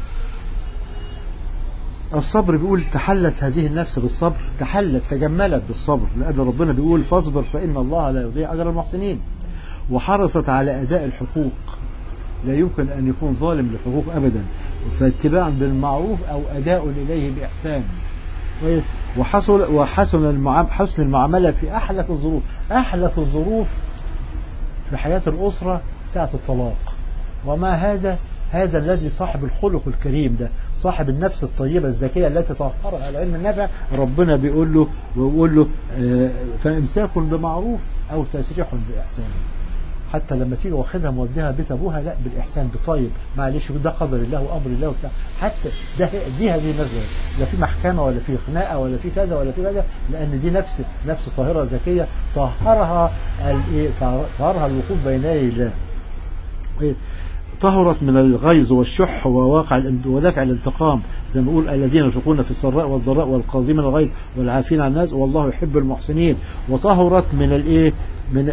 الصبر بيقول تحلت هذه النفس بالصبر تحلت تجملت بالصبر لأن ربنا بيقول فاصبر فإن الله لا يضيع أجر المحسنين وحرصت على أداء الحقوق لا يمكن أن يكون ظالم للحقوق أبدا فاتباعا بالمعروف أو أداء إليه بإحسان وحصل وحسن المعام حسن المعاملة في أحلك الظروف أحلك الظروف في حياة الأسرة ساعة الطلاق وما هذا هذا الذي صاحب الخلق الكريم ده صاحب النفس الطيبة الزكية التي طهرها العلم النافع ربنا بيقول له ويقول له آه، فامساك بمعروف او تسريح باحسان حتى لما تيجي واخدها موديها بيت ابوها لا بالاحسان بطيب معلش ده قدر الله وامر الله وبتاع حتى ده دي هذه نزله لا في محكمه ولا في خناقه ولا في كذا ولا في كذا لان دي نفس نفس طاهره زكيه طهرها الايه طهرها الوقوف بين يدي الله إيه؟ طهرت من الغيظ والشح وواقع الان- ودافع الانتقام زي ما بيقول الذين ينفقون في السراء والضراء والقاظمين الغيظ والعافين عن الناس والله يحب المحسنين وطهرت من الايه من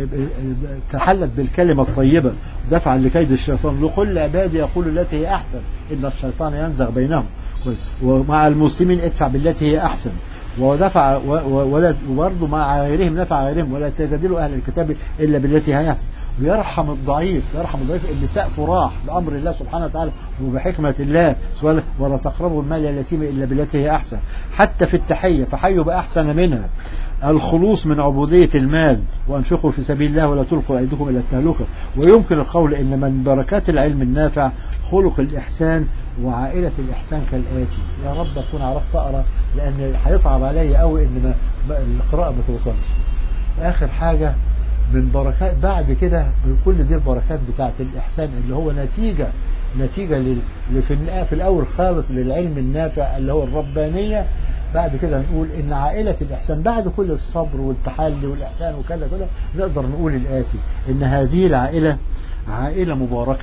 تحلت بالكلمه الطيبه دفعا لكيد الشيطان لكل عبادي يقول التي هي احسن ان الشيطان ينزغ بينهم ومع المسلمين ادفع بالتي هي احسن ودفع و- و- ولا وبرضه مع غيرهم نفع غيرهم ولا تجادلوا اهل الكتاب الا بالتي هي احسن ويرحم الضعيف يرحم الضعيف اللي سقفه راح بامر الله سبحانه وتعالى وبحكمه الله سؤال ولا تقربوا المال اليتيم الا بالتي هي احسن حتى في التحيه فحيوا باحسن منها الخلوص من عبوديه المال وانفقوا في سبيل الله ولا تلقوا ايديكم الى التهلكه ويمكن القول ان من بركات العلم النافع خلق الاحسان وعائله الاحسان كالاتي يا رب اكون عرفت اقرا لان هيصعب عليا قوي ان ما ما- القراءه ما توصلش اخر حاجه من بركات بعد كده من كل دي البركات بتاعت الإحسان اللي هو نتيجة نتيجة لل... ل- في الن- في الأول خالص للعلم النافع اللي هو الربانية بعد كده نقول إن عائلة الإحسان بعد كل الصبر والتحلي والإحسان وكذا كده نقدر نقول الآتي إن هذه العائلة عائلة مباركة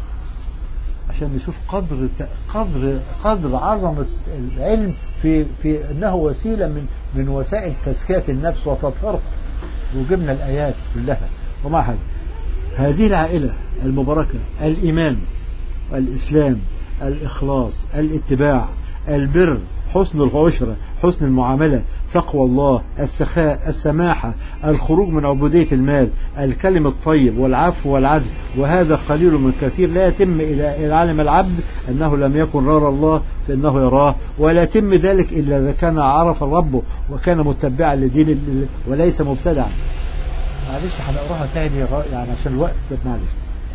عشان نشوف قدر قدر قدر عظمة العلم في في انه وسيله من من وسائل تزكية النفس وتطهيرها وجبنا الآيات كلها ومع هذا هذه العائلة المباركة الإيمان الإسلام الإخلاص الاتباع البر حسن العشرة حسن المعاملة تقوى الله السخاء السماحة الخروج من عبودية المال الكلم الطيب والعفو والعدل وهذا قليل من كثير لا يتم إذا إذا علم العبد أنه لم يكن رار الله فإنه يراه ولا يتم ذلك إلا إذا كان عرف ربه وكان متبعا لدين ال- وليس مبتدعا معلش هنقراها تاني غ- يعني عشان الوقت معلش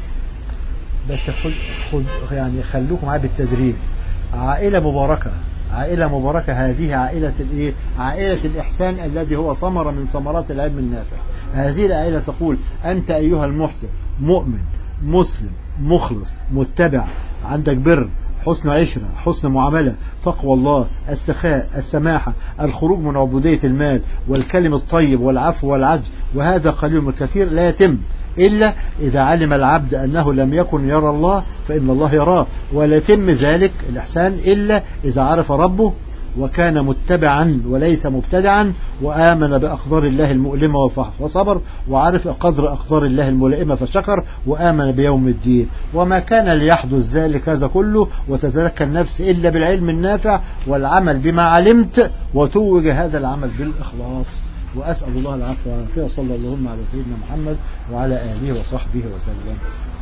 بس خد خد يعني خلوكم معايا بالتدريج عائلة مباركة عائلة مباركة هذه عائلة الايه؟ عائلة الإحسان الذي هو ثمرة من ثمرات العلم النافع. هذه العائلة تقول أنت أيها المحسن مؤمن مسلم مخلص متبع عندك بر حسن عشرة حسن معاملة تقوى الله السخاء السماحة الخروج من عبودية المال والكلم الطيب والعفو والعدل وهذا قليل من كثير لا يتم إلا إذا علم العبد أنه لم يكن يرى الله فإن الله يراه ولا يتم ذلك الإحسان إلا إذا عرف ربه وكان متبعا وليس مبتدعا وآمن بأقدار الله المؤلمة وفحص وصبر وعرف قدر أقدار الله الملائمة فشكر وآمن بيوم الدين وما كان ليحدث ذلك هذا كله وتزكى النفس إلا بالعلم النافع والعمل بما علمت وتوج هذا العمل بالإخلاص وأسأل الله العفو والعافية وصلى اللهم على سيدنا محمد وعلى آله وصحبه وسلم